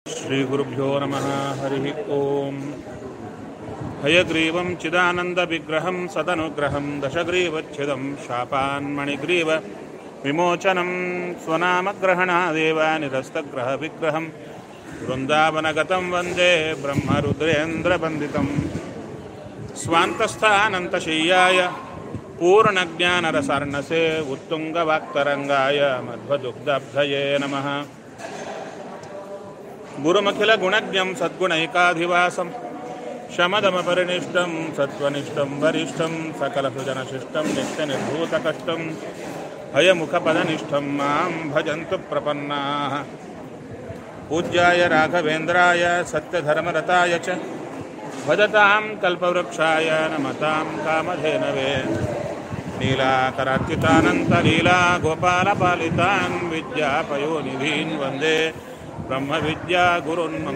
श्रीगुरुभ्यो नमः हरिः ॐ हयग्रीवं चिदानन्दविग्रहं सदनुग्रहं दशग्रीवच्छिदं शापान्मणिग्रीव विमोचनं स्वनामग्रहणादेव निरस्तग्रहविग्रहं वृन्दावनगतं वन्दे ब्रह्मरुद्रेन्द्रवन्दितम् स्वान्तस्थानन्तशय्याय पूर्णज्ञानरसार्णसे उत्तुङ्गवाक्तरङ्गाय मध्वदुग्धब्धये नमः गुरुमखिलगुणज्ञं सद्गुणैकाधिवासं शमदमपरिनिष्टं सत्त्वनिष्ठं वरिष्ठं सकलसुजनशिष्टं नित्यनिर्भूतकष्टं हयमुखपदनिष्ठं मां भजन्तु प्रपन्नाः पूज्याय राघवेन्द्राय सत्यधर्मरताय च भजतां कल्पवृक्षाय नमतां कामधेनवे नीलाकरार्चितानन्तलीला गोपालपालितान् विद्यापयोनिधीन् वन्दे ब्रह्मविद्यागुरुन् मम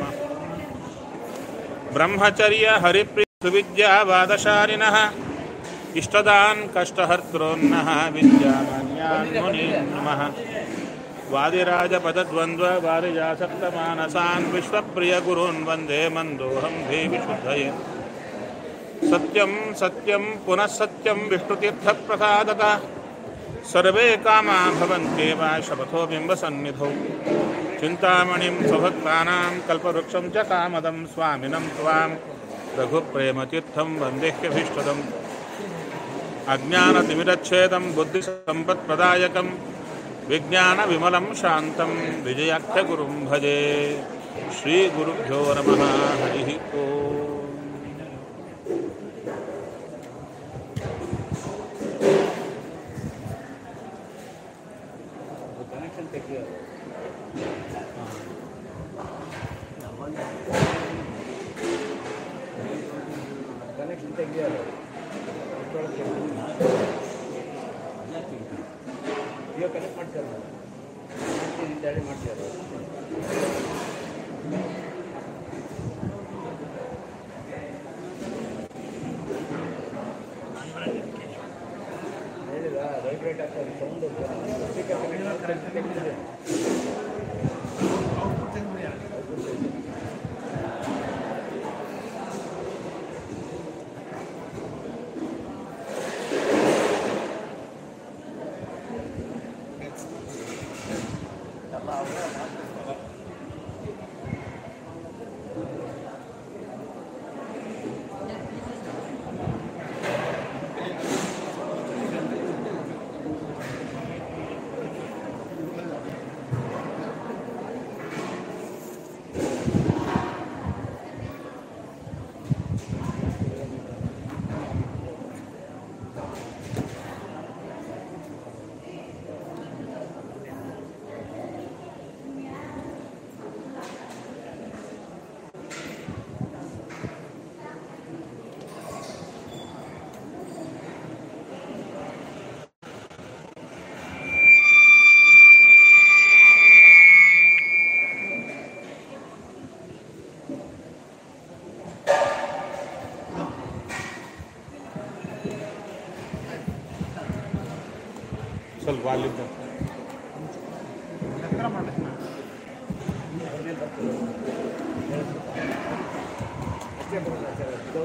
ब्रह्मचर्य हरिप्रियसुविद्यावादशालिनः इष्टदान् कष्टहर्तॄन्नः विद्यामान्यान् मुनीन् नमः वादिराजपदद्वन्द्ववारिजासक्तमानसान् विश्वप्रियगुरून् वन्दे मन्दोऽहं देविशुद्धये सत्यं सत्यं पुनः सत्यं विष्णुतीर्थप्रसादतः सर्वे कामा भवन्त्येव शपथो बिम्बसन्निधौ चिन्तामणिं स्वभक्तानां कल्पवृक्षं च कामदं स्वामिनं त्वां रघुप्रेमतीर्थं वन्देह्यभीष्टदम् अज्ञानतिमिरच्छेदं बुद्धिसम्पत्प्रदायकं विज्ञानविमलं शान्तं विजयाख्यगुरुं भजे श्रीगुरुभ्यो नमः हरिः ओम् ಕನೆಕ್ಷನ್ ತೆಗಿಯೋದು ಕನೆಕ್ಷನ್ ತೆಗಿಯೋದು ಜಿಯೋ ಕನೆಕ್ಟ್ ಮಾಡ್ತಾರೆ ಇಂದಾಡಿ ಮಾಡ್ತಾರೆ ಹೇಳಿದ ವೈಬ್ರೇಟ್ ಆಗ್ತದೆ ಸೌಂಡ್ ಸ್ಪೀಕರ್ ಕನೆಕ್ಟ್ ತೆಗೆದಿದೆ ಸ್ವಲ್ಪ ಅಲ್ಲಿದ್ದ ಅಷ್ಟೇ ಬರೋದು ಸರ್ ಇದು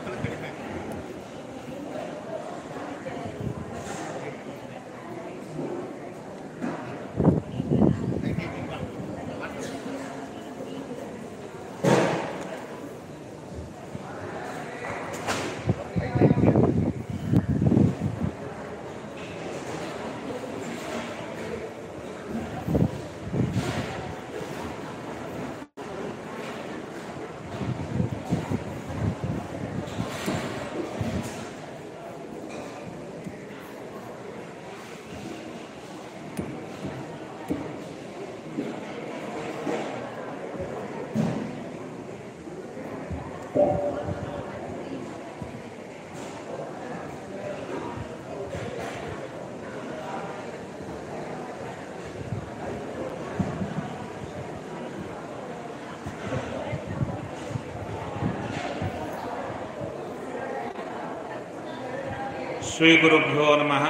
ಶ್ರೀಗುರುಭ್ಯೋ ನಮಃ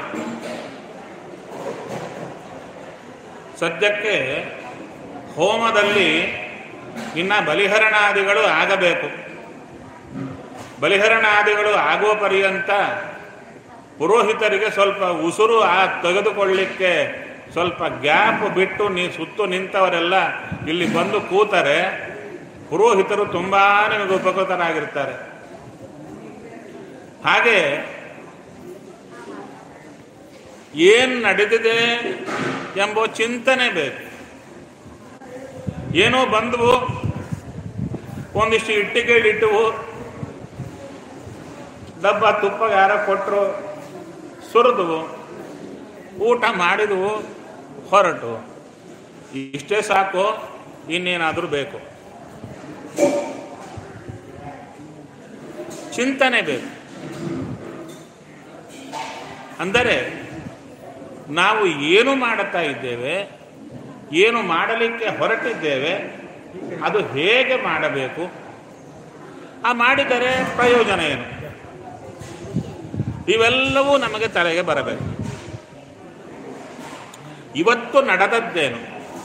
ಸದ್ಯಕ್ಕೆ ಹೋಮದಲ್ಲಿ ಇನ್ನು ಬಲಿಹರಣಾದಿಗಳು ಆಗಬೇಕು ಬಲಿಹರಣಾದಿಗಳು ಆಗುವ ಪರ್ಯಂತ ಪುರೋಹಿತರಿಗೆ ಸ್ವಲ್ಪ ಉಸುರು ಆ ತೆಗೆದುಕೊಳ್ಳಿಕ್ಕೆ ಸ್ವಲ್ಪ ಗ್ಯಾಪ್ ಬಿಟ್ಟು ನೀ ಸುತ್ತು ನಿಂತವರೆಲ್ಲ ಇಲ್ಲಿ ಬಂದು ಕೂತರೆ ಪುರೋಹಿತರು ತುಂಬಾ ನಿಮಗೆ ಉಪಕೃತರಾಗಿರ್ತಾರೆ ಹಾಗೆ ಏನ್ ನಡೆದಿದೆ ಎಂಬ ಚಿಂತನೆ ಬೇಕು ಏನೋ ಬಂದವು ಒಂದಿಷ್ಟು ಇಟ್ಟಿಗೆಗಳು ಇಟ್ಟವು ಡಬ್ಬ ತುಪ್ಪ ಯಾರೋ ಕೊಟ್ಟರು ಸುರಿದವು ಊಟ ಮಾಡಿದವು ಹೊರಟು ಇಷ್ಟೇ ಸಾಕು ಇನ್ನೇನಾದರೂ ಬೇಕು ಚಿಂತನೆ ಬೇಕು ಅಂದರೆ ನಾವು ಏನು ಮಾಡುತ್ತಾ ಇದ್ದೇವೆ ಏನು ಮಾಡಲಿಕ್ಕೆ ಹೊರಟಿದ್ದೇವೆ ಅದು ಹೇಗೆ ಮಾಡಬೇಕು ಆ ಮಾಡಿದರೆ ಪ್ರಯೋಜನ ಏನು ಇವೆಲ್ಲವೂ ನಮಗೆ ತಲೆಗೆ ಬರಬೇಕು ಇವತ್ತು ನಡೆದದ್ದೇನು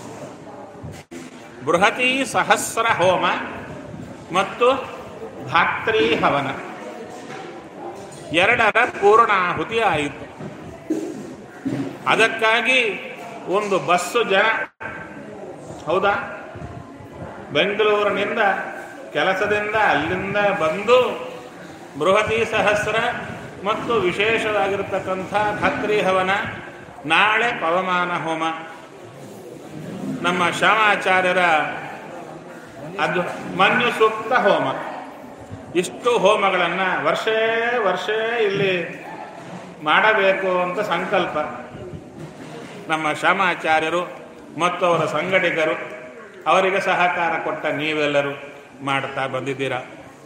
ಬೃಹತಿ ಸಹಸ್ರ ಹೋಮ ಮತ್ತು ಧಾತ್ರಿ ಹವನ ಎರಡರ ಪೂರ್ಣಾಹುತಿ ಆಯಿತು ಅದಕ್ಕಾಗಿ ಒಂದು ಬಸ್ಸು ಜನ ಹೌದಾ ಬೆಂಗಳೂರಿನಿಂದ ಕೆಲಸದಿಂದ ಅಲ್ಲಿಂದ ಬಂದು ಬೃಹತಿ ಸಹಸ್ರ ಮತ್ತು ವಿಶೇಷವಾಗಿರತಕ್ಕಂಥ ಧಾತ್ರಿ ಹವನ ನಾಳೆ ಪವಮಾನ ಹೋಮ ನಮ್ಮ ಶ್ಯಾಮಾಚಾರ್ಯರ ಅದು ಮನ್ಯು ಸೂಕ್ತ ಹೋಮ ಇಷ್ಟು ಹೋಮಗಳನ್ನು ವರ್ಷೇ ವರ್ಷೇ ಇಲ್ಲಿ ಮಾಡಬೇಕು ಅಂತ ಸಂಕಲ್ಪ ನಮ್ಮ ಶ್ಯಾಮಾಚಾರ್ಯರು ಮತ್ತು ಅವರ ಸಂಘಟಿಗರು ಅವರಿಗೆ ಸಹಕಾರ ಕೊಟ್ಟ ನೀವೆಲ್ಲರೂ ಮಾಡ್ತಾ ಬಂದಿದ್ದೀರಾ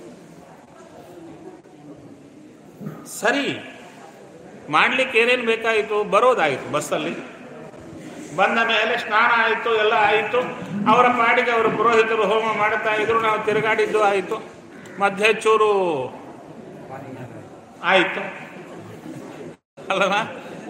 ಸರಿ ಮಾಡಲಿಕ್ಕೆ ಏನೇನು ಬೇಕಾಯಿತು ಬರೋದಾಯಿತು ಬಸ್ಸಲ್ಲಿ ಬಂದ ಮೇಲೆ ಸ್ನಾನ ಆಯಿತು ಎಲ್ಲ ಆಯಿತು ಅವರ ಪಾಡಿಗೆ ಅವರು ಪುರೋಹಿತರು ಹೋಮ ಮಾಡ್ತಾ ಇದ್ರು ನಾವು ತಿರುಗಾಡಿದ್ದು ಆಯಿತು ಮಧ್ಯೆ ಚೂರು ಆಯಿತು ಅಲ್ಲವಾ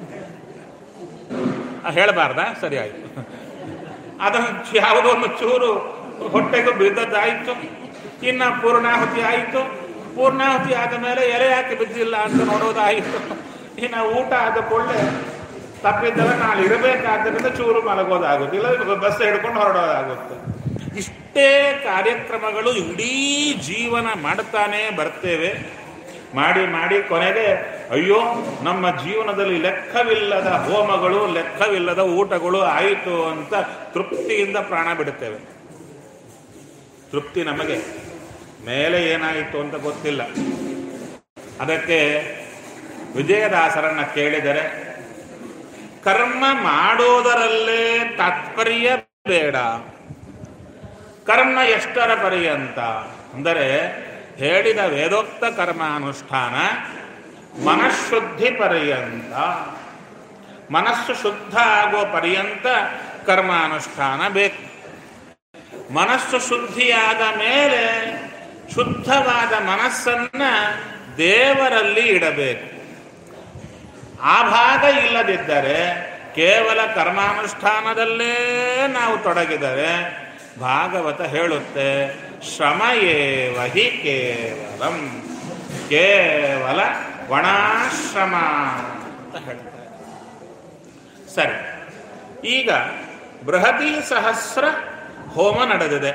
ಹೇಳಬಾರ್ದಾ ಸರಿ ಆಯಿತು ಅದನ್ನು ಯಾವುದೋ ಒಂದು ಚೂರು ಹೊಟ್ಟೆಗೂ ಬಿದ್ದದ್ದಾಯಿತು ಇನ್ನು ಪೂರ್ಣಾಹುತಿ ಆಯಿತು ಪೂರ್ಣಾಹುತಿ ಆದ ಮೇಲೆ ಎಲೆ ಯಾಕೆ ಬಿದ್ದಿಲ್ಲ ಅಂತ ನೋಡೋದಾಯಿತು ಇನ್ನು ಊಟ ಆದ ಕೊಳ್ಳೆ ತಪ್ಪಿದ್ದಲ್ಲ ನಾಳೆ ಇರಬೇಕಾದ್ದರಿಂದ ಚೂರು ಮಲಗೋದಾಗುತ್ತೆ ಇಲ್ಲ ಬಸ್ ಹಿಡ್ಕೊಂಡು ಹೊರಡೋದಾಗುತ್ತೆ ಇಷ್ಟೇ ಕಾರ್ಯಕ್ರಮಗಳು ಇಡೀ ಜೀವನ ಮಾಡುತ್ತಾನೆ ಬರ್ತೇವೆ ಮಾಡಿ ಮಾಡಿ ಕೊನೆಗೆ ಅಯ್ಯೋ ನಮ್ಮ ಜೀವನದಲ್ಲಿ ಲೆಕ್ಕವಿಲ್ಲದ ಹೋಮಗಳು ಲೆಕ್ಕವಿಲ್ಲದ ಊಟಗಳು ಆಯಿತು ಅಂತ ತೃಪ್ತಿಯಿಂದ ಪ್ರಾಣ ಬಿಡುತ್ತೇವೆ ತೃಪ್ತಿ ನಮಗೆ ಮೇಲೆ ಏನಾಯಿತು ಅಂತ ಗೊತ್ತಿಲ್ಲ ಅದಕ್ಕೆ ವಿಜಯದಾಸರನ್ನ ಕೇಳಿದರೆ ಕರ್ಮ ಮಾಡೋದರಲ್ಲೇ ತಾತ್ಪರ್ಯ ಬೇಡ ಕರ್ಮ ಎಷ್ಟರ ಪರ್ಯಂತ ಅಂದರೆ ಹೇಳಿದ ವೇದೋಕ್ತ ಕರ್ಮಾನುಷ್ಠಾನ ಮನಃಶುದ್ಧಿ ಪರ್ಯಂತ ಮನಸ್ಸು ಶುದ್ಧ ಆಗೋ ಪರ್ಯಂತ ಕರ್ಮಾನುಷ್ಠಾನ ಬೇಕು ಮನಸ್ಸು ಶುದ್ಧಿಯಾದ ಮೇಲೆ ಶುದ್ಧವಾದ ಮನಸ್ಸನ್ನ ದೇವರಲ್ಲಿ ಇಡಬೇಕು ಆ ಭಾಗ ಇಲ್ಲದಿದ್ದರೆ ಕೇವಲ ಕರ್ಮಾನುಷ್ಠಾನದಲ್ಲೇ ನಾವು ತೊಡಗಿದರೆ ಭಾಗವತ ಹೇಳುತ್ತೆ ಶ್ರಮ ಏವ ಹಿ ಕೇವಲಂ ಕೇವಲ ಒಣಾಶ್ರಮ ಅಂತ ಹೇಳ್ತಾರೆ ಸರಿ ಈಗ ಬೃಹತಿ ಸಹಸ್ರ ಹೋಮ ನಡೆದಿದೆ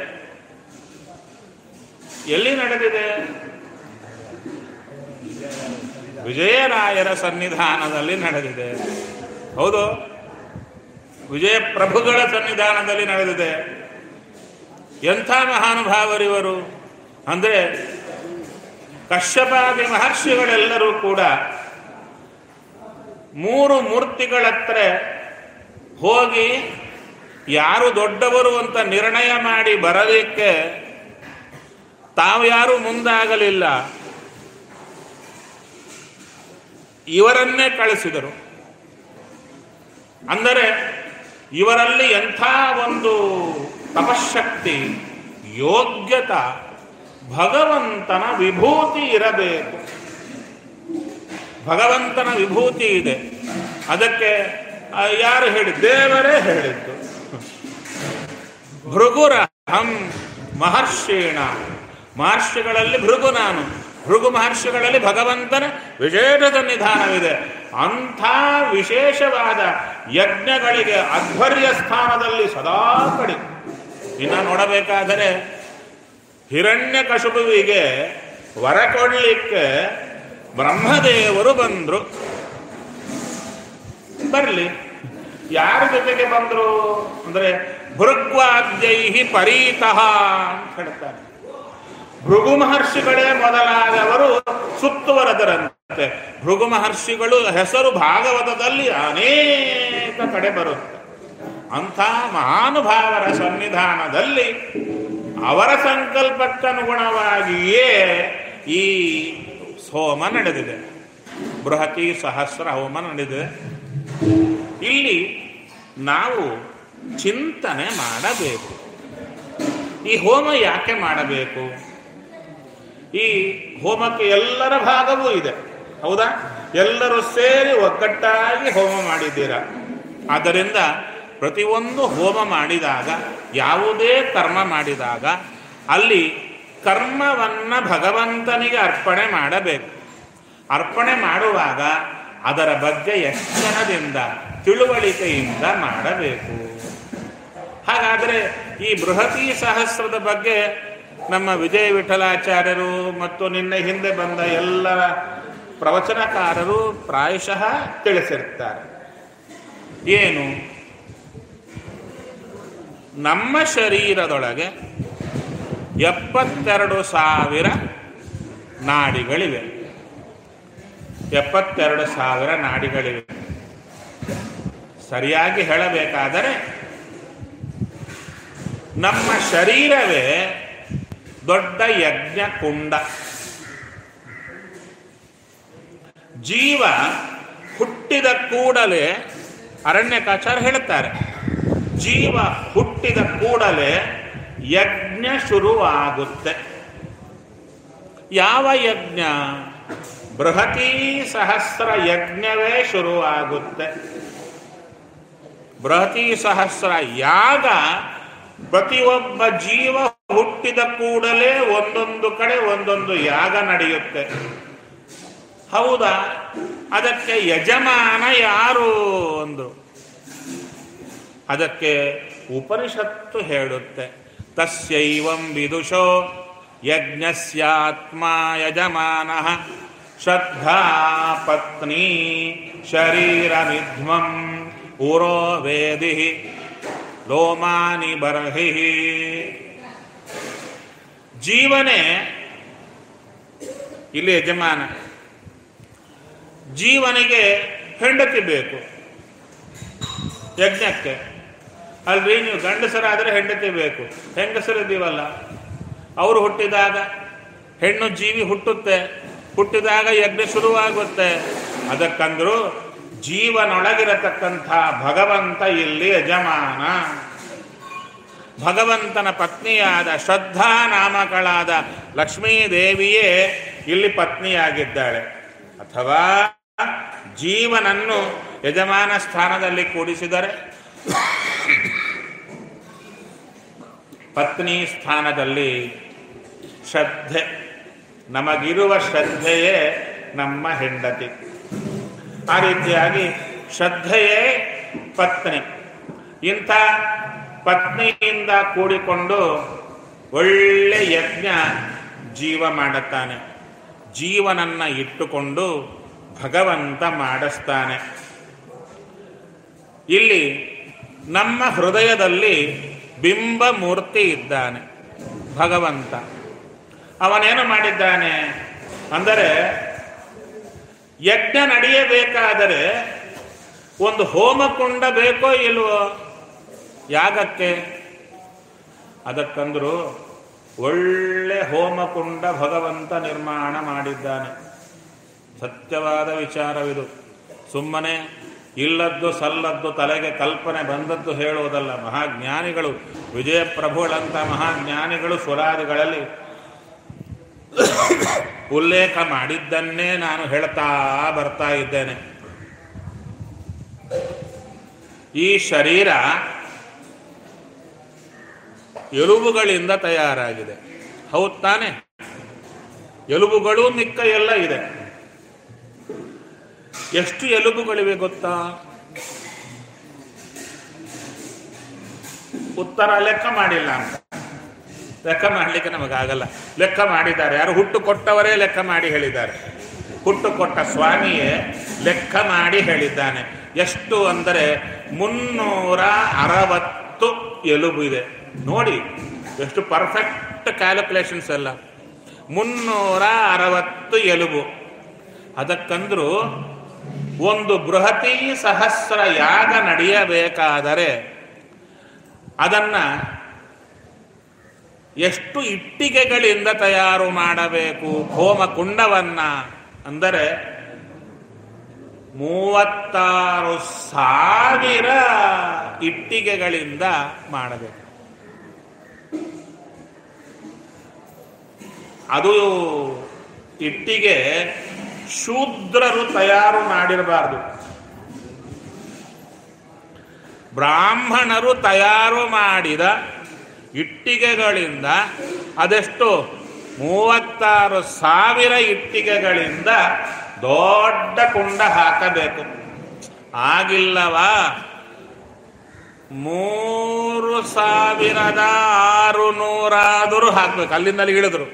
ಎಲ್ಲಿ ನಡೆದಿದೆ ವಿಜಯರಾಯರ ಸನ್ನಿಧಾನದಲ್ಲಿ ನಡೆದಿದೆ ಹೌದು ವಿಜಯ ಪ್ರಭುಗಳ ಸನ್ನಿಧಾನದಲ್ಲಿ ನಡೆದಿದೆ ಎಂಥ ಮಹಾನುಭಾವರಿವರು ಅಂದರೆ ಕಶ್ಯಪಾದಿ ಮಹರ್ಷಿಗಳೆಲ್ಲರೂ ಕೂಡ ಮೂರು ಮೂರ್ತಿಗಳತ್ರ ಹೋಗಿ ಯಾರು ದೊಡ್ಡವರು ಅಂತ ನಿರ್ಣಯ ಮಾಡಿ ಬರಲಿಕ್ಕೆ ತಾವು ಯಾರು ಮುಂದಾಗಲಿಲ್ಲ ಇವರನ್ನೇ ಕಳಿಸಿದರು ಅಂದರೆ ಇವರಲ್ಲಿ ಎಂಥ ಒಂದು ತಪಶಕ್ತಿ ಯೋಗ್ಯತ ಭಗವಂತನ ವಿಭೂತಿ ಇರಬೇಕು ಭಗವಂತನ ವಿಭೂತಿ ಇದೆ ಅದಕ್ಕೆ ಆ, ಯಾರು ಹೇಳಿ ದೇವರೇ ಹೇಳಿದ್ದು ಭೃಗುರಹಂ ಮಹರ್ಷೀಣ ಮಹರ್ಷಿಗಳಲ್ಲಿ ಭೃಗು ನಾನು ಭೃಗು ಮಹರ್ಷಿಗಳಲ್ಲಿ ಭಗವಂತನ ವಿಶೇಷ ಸನ್ನಿಧಾನವಿದೆ ಅಂಥ ವಿಶೇಷವಾದ ಯಜ್ಞಗಳಿಗೆ ಅಧ್ವರ್ಯ ಸ್ಥಾನದಲ್ಲಿ ಸದಾ ಕಡಿ ಇನ್ನು ನೋಡಬೇಕಾದರೆ ಹಿರಣ್ಯ ಕಶುಬುವಿಗೆ ವರ ಕೊಡ್ಲಿಕ್ಕೆ ಬ್ರಹ್ಮದೇವರು ಬಂದ್ರು ಬರಲಿ ಯಾರ ಜೊತೆಗೆ ಬಂದ್ರು ಅಂದ್ರೆ ಭೃಗ್ವಾದ್ಯೈ ಪರೀತಃ ಅಂತ ಹೇಳ್ತಾರೆ ಭೃಗು ಮಹರ್ಷಿಗಳೇ ಮೊದಲಾದವರು ಸುತ್ತುವರೆದರಂತೆ ಭೃಗು ಮಹರ್ಷಿಗಳು ಹೆಸರು ಭಾಗವತದಲ್ಲಿ ಅನೇಕ ಕಡೆ ಬರುತ್ತೆ ಅಂಥ ಮಹಾನುಭಾವರ ಸನ್ನಿಧಾನದಲ್ಲಿ ಅವರ ಸಂಕಲ್ಪಕ್ಕನುಗುಣವಾಗಿಯೇ ಈ ಹೋಮ ನಡೆದಿದೆ ಬೃಹತಿ ಸಹಸ್ರ ಹೋಮ ನಡೆದಿದೆ ಇಲ್ಲಿ ನಾವು ಚಿಂತನೆ ಮಾಡಬೇಕು ಈ ಹೋಮ ಯಾಕೆ ಮಾಡಬೇಕು ಈ ಹೋಮಕ್ಕೆ ಎಲ್ಲರ ಭಾಗವೂ ಇದೆ ಹೌದಾ ಎಲ್ಲರೂ ಸೇರಿ ಒಗ್ಗಟ್ಟಾಗಿ ಹೋಮ ಮಾಡಿದ್ದೀರಾ ಆದ್ದರಿಂದ ಪ್ರತಿಯೊಂದು ಹೋಮ ಮಾಡಿದಾಗ ಯಾವುದೇ ಕರ್ಮ ಮಾಡಿದಾಗ ಅಲ್ಲಿ ಕರ್ಮವನ್ನ ಭಗವಂತನಿಗೆ ಅರ್ಪಣೆ ಮಾಡಬೇಕು ಅರ್ಪಣೆ ಮಾಡುವಾಗ ಅದರ ಬಗ್ಗೆ ಎಚ್ಚರದಿಂದ ತಿಳುವಳಿಕೆಯಿಂದ ಮಾಡಬೇಕು ಹಾಗಾದರೆ ಈ ಬೃಹತಿ ಸಹಸ್ರದ ಬಗ್ಗೆ ನಮ್ಮ ವಿಜಯ ವಿಠಲಾಚಾರ್ಯರು ಮತ್ತು ನಿನ್ನೆ ಹಿಂದೆ ಬಂದ ಎಲ್ಲ ಪ್ರವಚನಕಾರರು ಪ್ರಾಯಶಃ ತಿಳಿಸಿರ್ತಾರೆ ಏನು ನಮ್ಮ ಶರೀರದೊಳಗೆ ಎಪ್ಪತ್ತೆರಡು ಸಾವಿರ ನಾಡಿಗಳಿವೆ ಎಪ್ಪತ್ತೆರಡು ಸಾವಿರ ನಾಡಿಗಳಿವೆ ಸರಿಯಾಗಿ ಹೇಳಬೇಕಾದರೆ ನಮ್ಮ ಶರೀರವೇ ದೊಡ್ಡ ಯಜ್ಞ ಕುಂಡ ಜೀವ ಹುಟ್ಟಿದ ಕೂಡಲೇ ಅರಣ್ಯಕಾಚಾರ ಹೇಳ್ತಾರೆ ಜೀವ ಹುಟ್ಟಿದ ಕೂಡಲೇ ಯಜ್ಞ ಶುರುವಾಗುತ್ತೆ ಯಾವ ಯಜ್ಞ ಬೃಹತಿ ಸಹಸ್ರ ಯಜ್ಞವೇ ಶುರುವಾಗುತ್ತೆ ಬೃಹತಿ ಸಹಸ್ರ ಯಾಗ ಪ್ರತಿಯೊಬ್ಬ ಜೀವ ಹುಟ್ಟಿದ ಕೂಡಲೇ ಒಂದೊಂದು ಕಡೆ ಒಂದೊಂದು ಯಾಗ ನಡೆಯುತ್ತೆ ಹೌದಾ ಅದಕ್ಕೆ ಯಜಮಾನ ಯಾರು ಅಂದ್ರು ಅದಕ್ಕೆ ಉಪನಿಷತ್ತು ಹೇಳುತ್ತೆ ತಸ್ಯೈವಂ ವಿದುಷೋ ಯಜ್ಞಸ್ಯಾತ್ಮ ಯಜಮಾನ ಶ್ರದ್ಧಾ ಪತ್ನಿ ಶರೀರಮಿಧ್ವಂ ಉರೋ ವೇದಿ ಲೋಮಾನಿ ಬರ್ಹಿ ಜೀವನೇ ಇಲ್ಲಿ ಯಜಮಾನ ಜೀವನಿಗೆ ಹೆಂಡತಿ ಬೇಕು ಯಜ್ಞಕ್ಕೆ ಅಲ್ರಿ ನೀವು ಗಂಡಸರಾದರೆ ಹೆಂಡತಿ ಬೇಕು ಹೆಂಗಸರಿದ್ದೀವಲ್ಲ ಅವರು ಹುಟ್ಟಿದಾಗ ಹೆಣ್ಣು ಜೀವಿ ಹುಟ್ಟುತ್ತೆ ಹುಟ್ಟಿದಾಗ ಯಜ್ಞ ಶುರುವಾಗುತ್ತೆ ಅದಕ್ಕಂದ್ರು ಜೀವನೊಳಗಿರತಕ್ಕಂಥ ಭಗವಂತ ಇಲ್ಲಿ ಯಜಮಾನ ಭಗವಂತನ ಪತ್ನಿಯಾದ ಶ್ರದ್ಧಾ ನಾಮಕಳಾದ ಲಕ್ಷ್ಮೀದೇವಿಯೇ ಇಲ್ಲಿ ಪತ್ನಿಯಾಗಿದ್ದಾಳೆ ಅಥವಾ ಜೀವನನ್ನು ಯಜಮಾನ ಸ್ಥಾನದಲ್ಲಿ ಕೂಡಿಸಿದರೆ ಪತ್ನಿ ಸ್ಥಾನದಲ್ಲಿ ಶ್ರದ್ಧೆ ನಮಗಿರುವ ಶ್ರದ್ಧೆಯೇ ನಮ್ಮ ಹೆಂಡತಿ ಆ ರೀತಿಯಾಗಿ ಶ್ರದ್ಧೆಯೇ ಪತ್ನಿ ಇಂಥ ಪತ್ನಿಯಿಂದ ಕೂಡಿಕೊಂಡು ಒಳ್ಳೆ ಯಜ್ಞ ಜೀವ ಮಾಡುತ್ತಾನೆ ಜೀವನನ್ನ ಇಟ್ಟುಕೊಂಡು ಭಗವಂತ ಮಾಡಿಸ್ತಾನೆ ಇಲ್ಲಿ ನಮ್ಮ ಹೃದಯದಲ್ಲಿ ಬಿಂಬ ಮೂರ್ತಿ ಇದ್ದಾನೆ ಭಗವಂತ ಅವನೇನು ಮಾಡಿದ್ದಾನೆ ಅಂದರೆ ಯಜ್ಞ ನಡೆಯಬೇಕಾದರೆ ಒಂದು ಹೋಮಕುಂಡ ಬೇಕೋ ಇಲ್ವೋ ಯಾಗಕ್ಕೆ ಅದಕ್ಕಂದ್ರು ಒಳ್ಳೆ ಹೋಮಕುಂಡ ಭಗವಂತ ನಿರ್ಮಾಣ ಮಾಡಿದ್ದಾನೆ ಸತ್ಯವಾದ ವಿಚಾರವಿದು ಸುಮ್ಮನೆ ಇಲ್ಲದ್ದು ಸಲ್ಲದ್ದು ತಲೆಗೆ ಕಲ್ಪನೆ ಬಂದದ್ದು ಹೇಳುವುದಲ್ಲ ಮಹಾಜ್ಞಾನಿಗಳು ವಿಜಯ ಪ್ರಭುಗಳಂಥ ಮಹಾಜ್ಞಾನಿಗಳು ಸ್ವರಾದಿಗಳಲ್ಲಿ ಉಲ್ಲೇಖ ಮಾಡಿದ್ದನ್ನೇ ನಾನು ಹೇಳ್ತಾ ಬರ್ತಾ ಇದ್ದೇನೆ ಈ ಶರೀರ ಎಲುಬುಗಳಿಂದ ತಯಾರಾಗಿದೆ ಹೌದ್ ತಾನೆ ಎಲುಬುಗಳು ಮಿಕ್ಕ ಎಲ್ಲ ಇದೆ ಎಷ್ಟು ಎಲುಬುಗಳಿವೆ ಗೊತ್ತಾ ಉತ್ತರ ಲೆಕ್ಕ ಮಾಡಿಲ್ಲ ಅಂತ ಲೆಕ್ಕ ಮಾಡಲಿಕ್ಕೆ ನಮಗಾಗಲ್ಲ ಲೆಕ್ಕ ಮಾಡಿದ್ದಾರೆ ಯಾರು ಹುಟ್ಟು ಕೊಟ್ಟವರೇ ಲೆಕ್ಕ ಮಾಡಿ ಹೇಳಿದ್ದಾರೆ ಹುಟ್ಟು ಕೊಟ್ಟ ಸ್ವಾಮಿಯೇ ಲೆಕ್ಕ ಮಾಡಿ ಹೇಳಿದ್ದಾನೆ ಎಷ್ಟು ಅಂದರೆ ಮುನ್ನೂರ ಅರವತ್ತು ಎಲುಬು ಇದೆ ನೋಡಿ ಎಷ್ಟು ಪರ್ಫೆಕ್ಟ್ ಕ್ಯಾಲ್ಕುಲೇಷನ್ಸ್ ಎಲ್ಲ ಮುನ್ನೂರ ಅರವತ್ತು ಎಲುಬು ಅದಕ್ಕಂದ್ರು ಒಂದು ಬೃಹತಿ ಸಹಸ್ರ ಯಾಗ ನಡೆಯಬೇಕಾದರೆ ಅದನ್ನ ಎಷ್ಟು ಇಟ್ಟಿಗೆಗಳಿಂದ ತಯಾರು ಮಾಡಬೇಕು ಹೋಮಕುಂಡವನ್ನ ಅಂದರೆ ಮೂವತ್ತಾರು ಸಾವಿರ ಇಟ್ಟಿಗೆಗಳಿಂದ ಮಾಡಬೇಕು ಅದು ಇಟ್ಟಿಗೆ ಶೂದ್ರರು ತಯಾರು ಮಾಡಿರಬಾರ್ದು ಬ್ರಾಹ್ಮಣರು ತಯಾರು ಮಾಡಿದ ಇಟ್ಟಿಗೆಗಳಿಂದ ಅದೆಷ್ಟು ಮೂವತ್ತಾರು ಸಾವಿರ ಇಟ್ಟಿಗೆಗಳಿಂದ ದೊಡ್ಡ ಕುಂಡ ಹಾಕಬೇಕು ಆಗಿಲ್ಲವಾ ಮೂರು ಸಾವಿರದ ಆರು ನೂರಾದರೂ ಹಾಕ್ಬೇಕು ಅಲ್ಲಿಂದ ಅಲ್ಲಿ ಇಳಿದ್ರು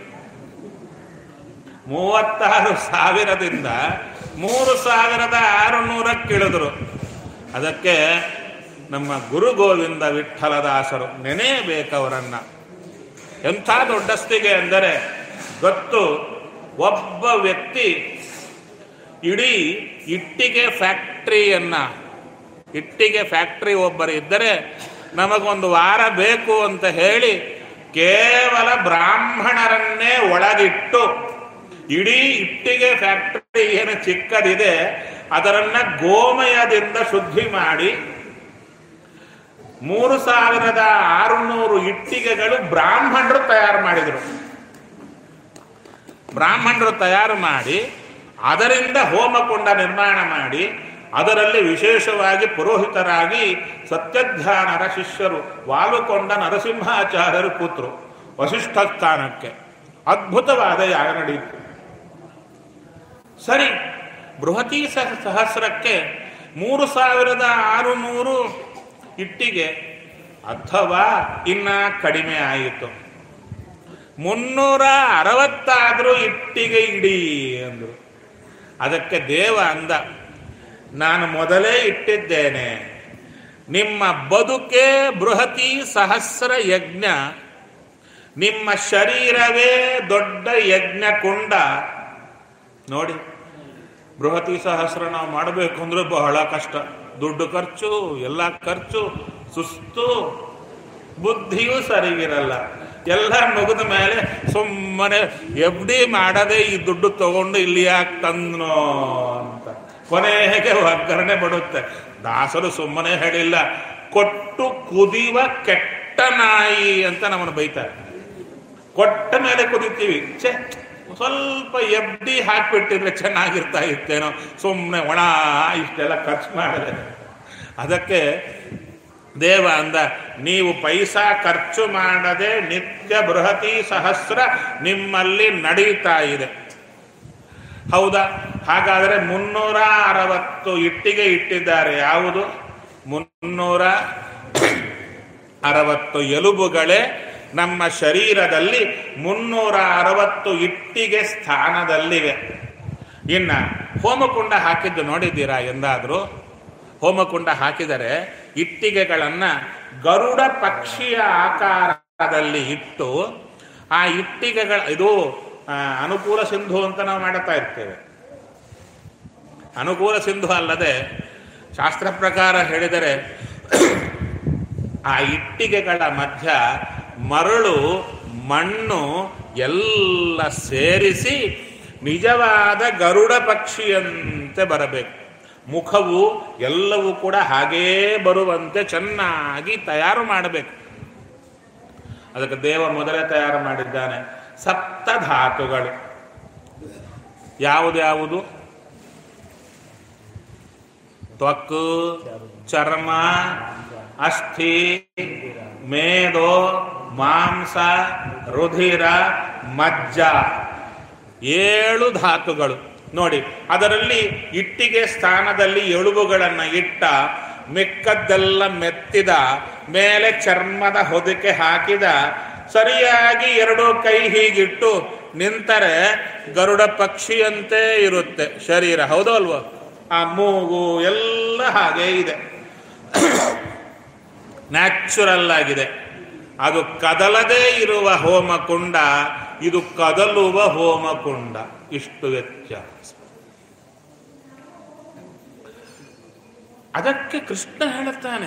ಮೂವತ್ತಾರು ಸಾವಿರದಿಂದ ಮೂರು ಸಾವಿರದ ಆರು ನೂರಕ್ಕೆ ಇಳಿದ್ರು ಅದಕ್ಕೆ ನಮ್ಮ ಗುರು ಗೋವಿಂದ ವಿಠಲದಾಸರು ನೆನೆಯಬೇಕವರನ್ನ ಎಂಥ ದೊಡ್ಡಸ್ತಿಗೆ ಅಂದರೆ ಗೊತ್ತು ಒಬ್ಬ ವ್ಯಕ್ತಿ ಇಡೀ ಇಟ್ಟಿಗೆ ಫ್ಯಾಕ್ಟ್ರಿಯನ್ನ ಇಟ್ಟಿಗೆ ಫ್ಯಾಕ್ಟ್ರಿ ಒಬ್ಬರು ಇದ್ದರೆ ನಮಗೊಂದು ವಾರ ಬೇಕು ಅಂತ ಹೇಳಿ ಕೇವಲ ಬ್ರಾಹ್ಮಣರನ್ನೇ ಒಳಗಿಟ್ಟು ಇಡೀ ಇಟ್ಟಿಗೆ ಫ್ಯಾಕ್ಟರಿ ಏನು ಚಿಕ್ಕದಿದೆ ಅದರನ್ನ ಗೋಮಯದಿಂದ ಶುದ್ಧಿ ಮಾಡಿ ಮೂರು ಸಾವಿರದ ಆರುನೂರು ಇಟ್ಟಿಗೆಗಳು ಬ್ರಾಹ್ಮಣರು ತಯಾರು ಮಾಡಿದರು ಬ್ರಾಹ್ಮಣರು ತಯಾರು ಮಾಡಿ ಅದರಿಂದ ಹೋಮಕುಂಡ ನಿರ್ಮಾಣ ಮಾಡಿ ಅದರಲ್ಲಿ ವಿಶೇಷವಾಗಿ ಪುರೋಹಿತರಾಗಿ ಸತ್ಯಧ್ಯಾನರ ಶಿಷ್ಯರು ವಾಲುಕೊಂಡ ನರಸಿಂಹಾಚಾರ್ಯರು ಕೂತರು ವಸಿಷ್ಠ ಸ್ಥಾನಕ್ಕೆ ಅದ್ಭುತವಾದ ಯಾಗ ನಡೆಯಿತು ಸರಿ ಬೃಹತಿ ಸಹ ಸಹಸ್ರಕ್ಕೆ ಮೂರು ಸಾವಿರದ ಆರುನೂರು ಇಟ್ಟಿಗೆ ಅಥವಾ ಇನ್ನ ಕಡಿಮೆ ಆಯಿತು ಮುನ್ನೂರ ಅರವತ್ತಾದರೂ ಇಟ್ಟಿಗೆ ಇಡಿ ಅಂದರು ಅದಕ್ಕೆ ದೇವ ಅಂದ ನಾನು ಮೊದಲೇ ಇಟ್ಟಿದ್ದೇನೆ ನಿಮ್ಮ ಬದುಕೆ ಬೃಹತಿ ಸಹಸ್ರ ಯಜ್ಞ ನಿಮ್ಮ ಶರೀರವೇ ದೊಡ್ಡ ಯಜ್ಞ ಕುಂಡ ನೋಡಿ ಬೃಹತಿ ಸಹಸ್ರ ನಾವು ಮಾಡಬೇಕು ಅಂದ್ರೆ ಬಹಳ ಕಷ್ಟ ದುಡ್ಡು ಖರ್ಚು ಎಲ್ಲ ಖರ್ಚು ಸುಸ್ತು ಬುದ್ಧಿಯೂ ಸರಿಗಿರಲ್ಲ ಎಲ್ಲ ಮುಗಿದ ಮೇಲೆ ಸುಮ್ಮನೆ ಎಫ್ ಡಿ ಮಾಡದೆ ಈ ದುಡ್ಡು ತಗೊಂಡು ಇಲ್ಲಿ ಯಾಕೆ ತಂದ್ನೋ ಅಂತ ಕೊನೆಗೆ ಒಗ್ಗರಣೆ ಬಡುತ್ತೆ ದಾಸರು ಸುಮ್ಮನೆ ಹೇಳಿಲ್ಲ ಕೊಟ್ಟು ಕುದಿಯುವ ಕೆಟ್ಟ ನಾಯಿ ಅಂತ ನಮ್ಮನ್ನು ಬೈತಾರೆ ಕೊಟ್ಟ ಮೇಲೆ ಕುದಿತೀವಿ ಛೆ ಸ್ವಲ್ಪ ಎಫ್ ಡಿ ಹಾಕ್ಬಿಟ್ಟಿದ್ರೆ ಚೆನ್ನಾಗಿರ್ತಾ ಇತ್ತೇನೋ ಸುಮ್ಮನೆ ಒಣ ಇಷ್ಟೆಲ್ಲ ಖರ್ಚು ಮಾಡಿದೆ ಅದಕ್ಕೆ ದೇವ ಅಂದ ನೀವು ಪೈಸಾ ಖರ್ಚು ಮಾಡದೆ ನಿತ್ಯ ಬೃಹತಿ ಸಹಸ್ರ ನಿಮ್ಮಲ್ಲಿ ನಡೀತಾ ಇದೆ ಹೌದಾ ಹಾಗಾದರೆ ಮುನ್ನೂರ ಅರವತ್ತು ಇಟ್ಟಿಗೆ ಇಟ್ಟಿದ್ದಾರೆ ಯಾವುದು ಮುನ್ನೂರ ಅರವತ್ತು ಎಲುಬುಗಳೇ ನಮ್ಮ ಶರೀರದಲ್ಲಿ ಮುನ್ನೂರ ಅರವತ್ತು ಇಟ್ಟಿಗೆ ಸ್ಥಾನದಲ್ಲಿವೆ ಇನ್ನ ಹೋಮಕುಂಡ ಹಾಕಿದ್ದು ನೋಡಿದ್ದೀರಾ ಎಂದಾದರೂ ಹೋಮಕುಂಡ ಹಾಕಿದರೆ ಇಟ್ಟಿಗೆಗಳನ್ನು ಗರುಡ ಪಕ್ಷಿಯ ಆಕಾರದಲ್ಲಿ ಇಟ್ಟು ಆ ಇಟ್ಟಿಗೆಗಳ ಇದು ಆ, ಅನುಕೂಲ ಸಿಂಧು ಅಂತ ನಾವು ಮಾಡುತ್ತಾ ಇರ್ತೇವೆ ಅನುಕೂಲ ಸಿಂಧು ಅಲ್ಲದೆ ಶಾಸ್ತ್ರ ಪ್ರಕಾರ ಹೇಳಿದರೆ ಆ ಇಟ್ಟಿಗೆಗಳ ಮಧ್ಯ ಮರಳು ಮಣ್ಣು ಎಲ್ಲ ಸೇರಿಸಿ ನಿಜವಾದ ಗರುಡ ಪಕ್ಷಿಯಂತೆ ಬರಬೇಕು ಮುಖವು ಎಲ್ಲವೂ ಕೂಡ ಹಾಗೇ ಬರುವಂತೆ ಚೆನ್ನಾಗಿ ತಯಾರು ಮಾಡಬೇಕು ಅದಕ್ಕೆ ದೇವ ಮೊದಲೇ ತಯಾರು ಮಾಡಿದ್ದಾನೆ ಸಪ್ತ ಧಾತುಗಳು ಯಾವುದ್ಯಾವುದು ತ್ವಕ್ ಚರ್ಮ ಅಸ್ಥಿ ಮೇದೋ ಮಾಂಸ ರುಧಿರ ಮಜ್ಜ ಏಳು ಧಾತುಗಳು ನೋಡಿ ಅದರಲ್ಲಿ ಇಟ್ಟಿಗೆ ಸ್ಥಾನದಲ್ಲಿ ಎಳುಬುಗಳನ್ನು ಇಟ್ಟ ಮಿಕ್ಕದ್ದೆಲ್ಲ ಮೆತ್ತಿದ ಮೇಲೆ ಚರ್ಮದ ಹೊದಿಕೆ ಹಾಕಿದ ಸರಿಯಾಗಿ ಎರಡು ಕೈ ಹೀಗಿಟ್ಟು ನಿಂತರೆ ಗರುಡ ಪಕ್ಷಿಯಂತೆ ಇರುತ್ತೆ ಶರೀರ ಹೌದೋ ಅಲ್ವೋ ಆ ಮೂಗು ಎಲ್ಲ ಹಾಗೆ ಇದೆ ನ್ಯಾಚುರಲ್ ಆಗಿದೆ ಅದು ಕದಲದೇ ಇರುವ ಹೋಮಕುಂಡ ಇದು ಕದಲುವ ಹೋಮಕುಂಡ ಇಷ್ಟು ವ್ಯತ್ಯಾಸ ಅದಕ್ಕೆ ಕೃಷ್ಣ ಹೇಳುತ್ತಾನೆ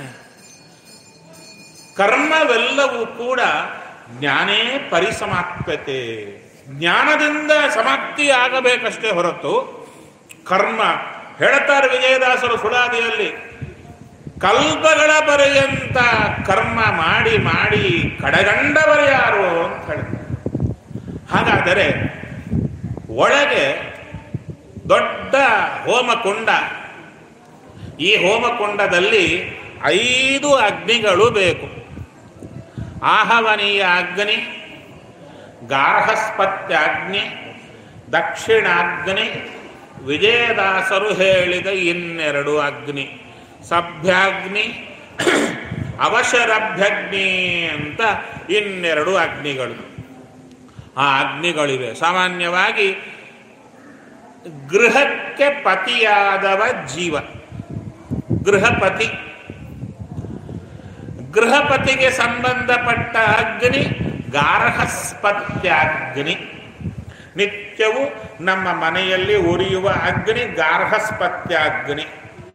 ಕರ್ಮವೆಲ್ಲವೂ ಕೂಡ ಜ್ಞಾನೇ ಪರಿಸಮಾಪ್ಯತೆ ಜ್ಞಾನದಿಂದ ಸಮಾಪ್ತಿ ಆಗಬೇಕಷ್ಟೇ ಹೊರತು ಕರ್ಮ ಹೇಳ್ತಾರೆ ವಿಜಯದಾಸರು ಸುಳಾದಿಯಲ್ಲಿ ಕಲ್ಪಗಳ ಪರ್ಯಂತ ಕರ್ಮ ಮಾಡಿ ಮಾಡಿ ಕಡೆಗಂಡವರು ಯಾರು ಅಂತ ಹೇಳ್ತಾರೆ ಹಾಗಾದರೆ ಒಳಗೆ ದೊಡ್ಡ ಹೋಮಕುಂಡ ಈ ಹೋಮಕುಂಡದಲ್ಲಿ ಐದು ಅಗ್ನಿಗಳು ಬೇಕು ಆಹವನೀಯ ಅಗ್ನಿ ಗಾರ್ಹಸ್ಪತ್ಯಾಗ್ನಿ ದಕ್ಷಿಣಾಗ್ನಿ ವಿಜಯದಾಸರು ಹೇಳಿದ ಇನ್ನೆರಡು ಅಗ್ನಿ ಸಭ್ಯಾಗ್ನಿ ಅವಶರಭ್ಯಗ್ನಿ ಅಂತ ಇನ್ನೆರಡು ಅಗ್ನಿಗಳು ಆ ಅಗ್ನಿಗಳಿವೆ ಸಾಮಾನ್ಯವಾಗಿ ಗೃಹಕ್ಕೆ ಪತಿಯಾದವ ಜೀವ ಗೃಹಪತಿ ಗೃಹಪತಿಗೆ ಸಂಬಂಧಪಟ್ಟ ಅಗ್ನಿ ಗಾರ್ಹಸ್ಪತ್ಯಾಗ್ನಿ ನಿತ್ಯವೂ ನಮ್ಮ ಮನೆಯಲ್ಲಿ ಉರಿಯುವ ಅಗ್ನಿ ಗಾರ್ಹಸ್ಪತ್ಯಾಗ್ನಿ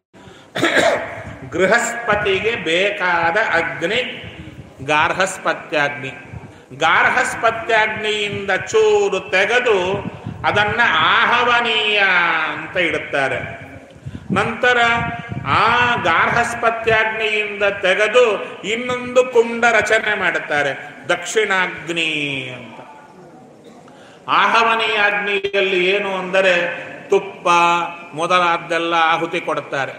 ಗೃಹಸ್ಪತಿಗೆ ಬೇಕಾದ ಅಗ್ನಿ ಗಾರ್ಹಸ್ಪತ್ಯಾಗ್ನಿ ಗಾರ್ಹಸ್ಪತ್ಯಾಗ್ನಿಯಿಂದ ಚೂರು ತೆಗೆದು ಅದನ್ನ ಆಹವನೀಯ ಅಂತ ಇಡುತ್ತಾರೆ ನಂತರ ಆ ಗಾರ್ಹಸ್ಪತ್ಯಾಗ್ನಿಯಿಂದ ತೆಗೆದು ಇನ್ನೊಂದು ಕುಂಡ ರಚನೆ ಮಾಡುತ್ತಾರೆ ದಕ್ಷಿಣಾಗ್ನಿ ಅಂತ ಆಹವನೀಯ ಅಗ್ನಿಯಲ್ಲಿ ಏನು ಅಂದರೆ ತುಪ್ಪ ಮೊದಲಾದ್ದೆಲ್ಲ ಆಹುತಿ ಕೊಡುತ್ತಾರೆ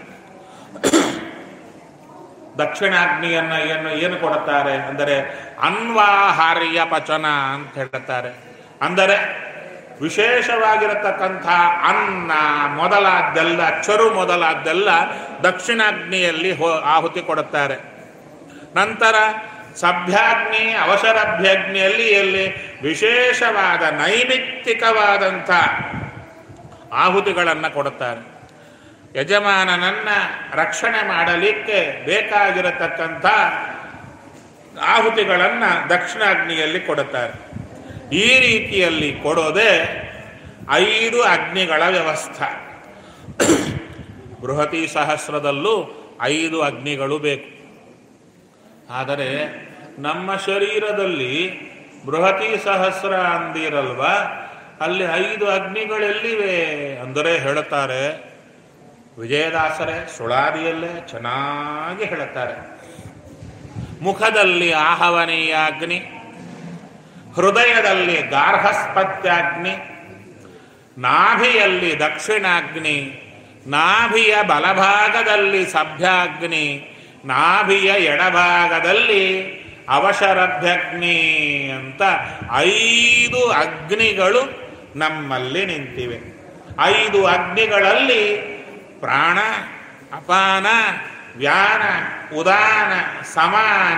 ದಕ್ಷಿಣಾಗ್ನಿಯನ್ನ ಏನು ಏನು ಕೊಡುತ್ತಾರೆ ಅಂದರೆ ಅನ್ವಾಹಾರ್ಯ ಪಚನ ಅಂತ ಹೇಳುತ್ತಾರೆ ಅಂದರೆ ವಿಶೇಷವಾಗಿರತಕ್ಕಂಥ ಅನ್ನ ಮೊದಲಾದ್ದೆಲ್ಲ ಚರು ಮೊದಲಾದ್ದೆಲ್ಲ ದಕ್ಷಿಣಾಗ್ನಿಯಲ್ಲಿ ಹೋ ಆಹುತಿ ಕೊಡುತ್ತಾರೆ ನಂತರ ಸಭ್ಯಾಗ್ನಿ ಅವಸರಭ್ಯಗ್ನಿಯಲ್ಲಿ ಎಲ್ಲಿ ವಿಶೇಷವಾದ ನೈಮಿತ್ತಿಕವಾದಂಥ ಆಹುತಿಗಳನ್ನು ಕೊಡುತ್ತಾರೆ ಯಜಮಾನನನ್ನ ರಕ್ಷಣೆ ಮಾಡಲಿಕ್ಕೆ ಬೇಕಾಗಿರತಕ್ಕಂಥ ಆಹುತಿಗಳನ್ನು ದಕ್ಷಿಣಾಗ್ನಿಯಲ್ಲಿ ಕೊಡುತ್ತಾರೆ ಈ ರೀತಿಯಲ್ಲಿ ಕೊಡೋದೇ ಐದು ಅಗ್ನಿಗಳ ವ್ಯವಸ್ಥೆ ಬೃಹತಿ ಸಹಸ್ರದಲ್ಲೂ ಐದು ಅಗ್ನಿಗಳು ಬೇಕು ಆದರೆ ನಮ್ಮ ಶರೀರದಲ್ಲಿ ಬೃಹತಿ ಸಹಸ್ರ ಅಂದಿರಲ್ವಾ ಅಲ್ಲಿ ಐದು ಅಗ್ನಿಗಳೆಲ್ಲಿವೆ ಅಂದರೆ ಹೇಳುತ್ತಾರೆ ವಿಜಯದಾಸರೇ ಸುಳಾದಿಯಲ್ಲೇ ಚೆನ್ನಾಗಿ ಹೇಳುತ್ತಾರೆ ಮುಖದಲ್ಲಿ ಆಹವನೀಯ ಅಗ್ನಿ ಹೃದಯದಲ್ಲಿ ಗಾರ್ಹಸ್ಪತ್ಯಾಗ್ನಿ ನಾಭಿಯಲ್ಲಿ ದಕ್ಷಿಣಾಗ್ನಿ ನಾಭಿಯ ಬಲಭಾಗದಲ್ಲಿ ಸಭ್ಯಾಗ್ನಿ ನಾಭಿಯ ಎಡಭಾಗದಲ್ಲಿ ಅವಶರಭ್ಯಗ್ನಿ ಅಂತ ಐದು ಅಗ್ನಿಗಳು ನಮ್ಮಲ್ಲಿ ನಿಂತಿವೆ ಐದು ಅಗ್ನಿಗಳಲ್ಲಿ ಪ್ರಾಣ ಅಪಾನ ವ್ಯಾನ ಉದಾನ ಸಮಾನ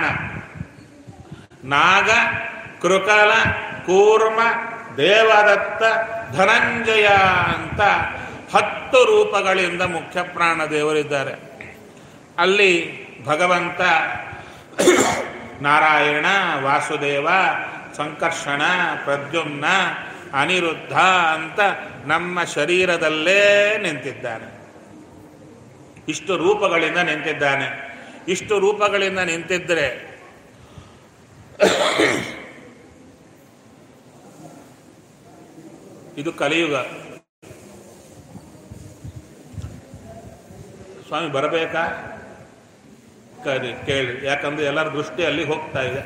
ನಾಗ ಕೃಕಲ ಕೂರ್ಮ ದೇವದತ್ತ ಧನಂಜಯ ಅಂತ ಹತ್ತು ರೂಪಗಳಿಂದ ಮುಖ್ಯ ಪ್ರಾಣ ದೇವರಿದ್ದಾರೆ ಅಲ್ಲಿ ಭಗವಂತ ನಾರಾಯಣ ವಾಸುದೇವ ಸಂಕರ್ಷಣ ಪ್ರದ್ಯುಮ್ನ ಅನಿರುದ್ಧ ಅಂತ ನಮ್ಮ ಶರೀರದಲ್ಲೇ ನಿಂತಿದ್ದಾನೆ ಇಷ್ಟು ರೂಪಗಳಿಂದ ನಿಂತಿದ್ದಾನೆ ಇಷ್ಟು ರೂಪಗಳಿಂದ ನಿಂತಿದ್ರೆ ಇದು ಕಲಿಯುಗ ಸ್ವಾಮಿ ಬರಬೇಕಾ ಕರಿ ಕೇಳಿ ಯಾಕಂದ್ರೆ ಎಲ್ಲರ ದೃಷ್ಟಿ ಅಲ್ಲಿ ಹೋಗ್ತಾ ಇದೆ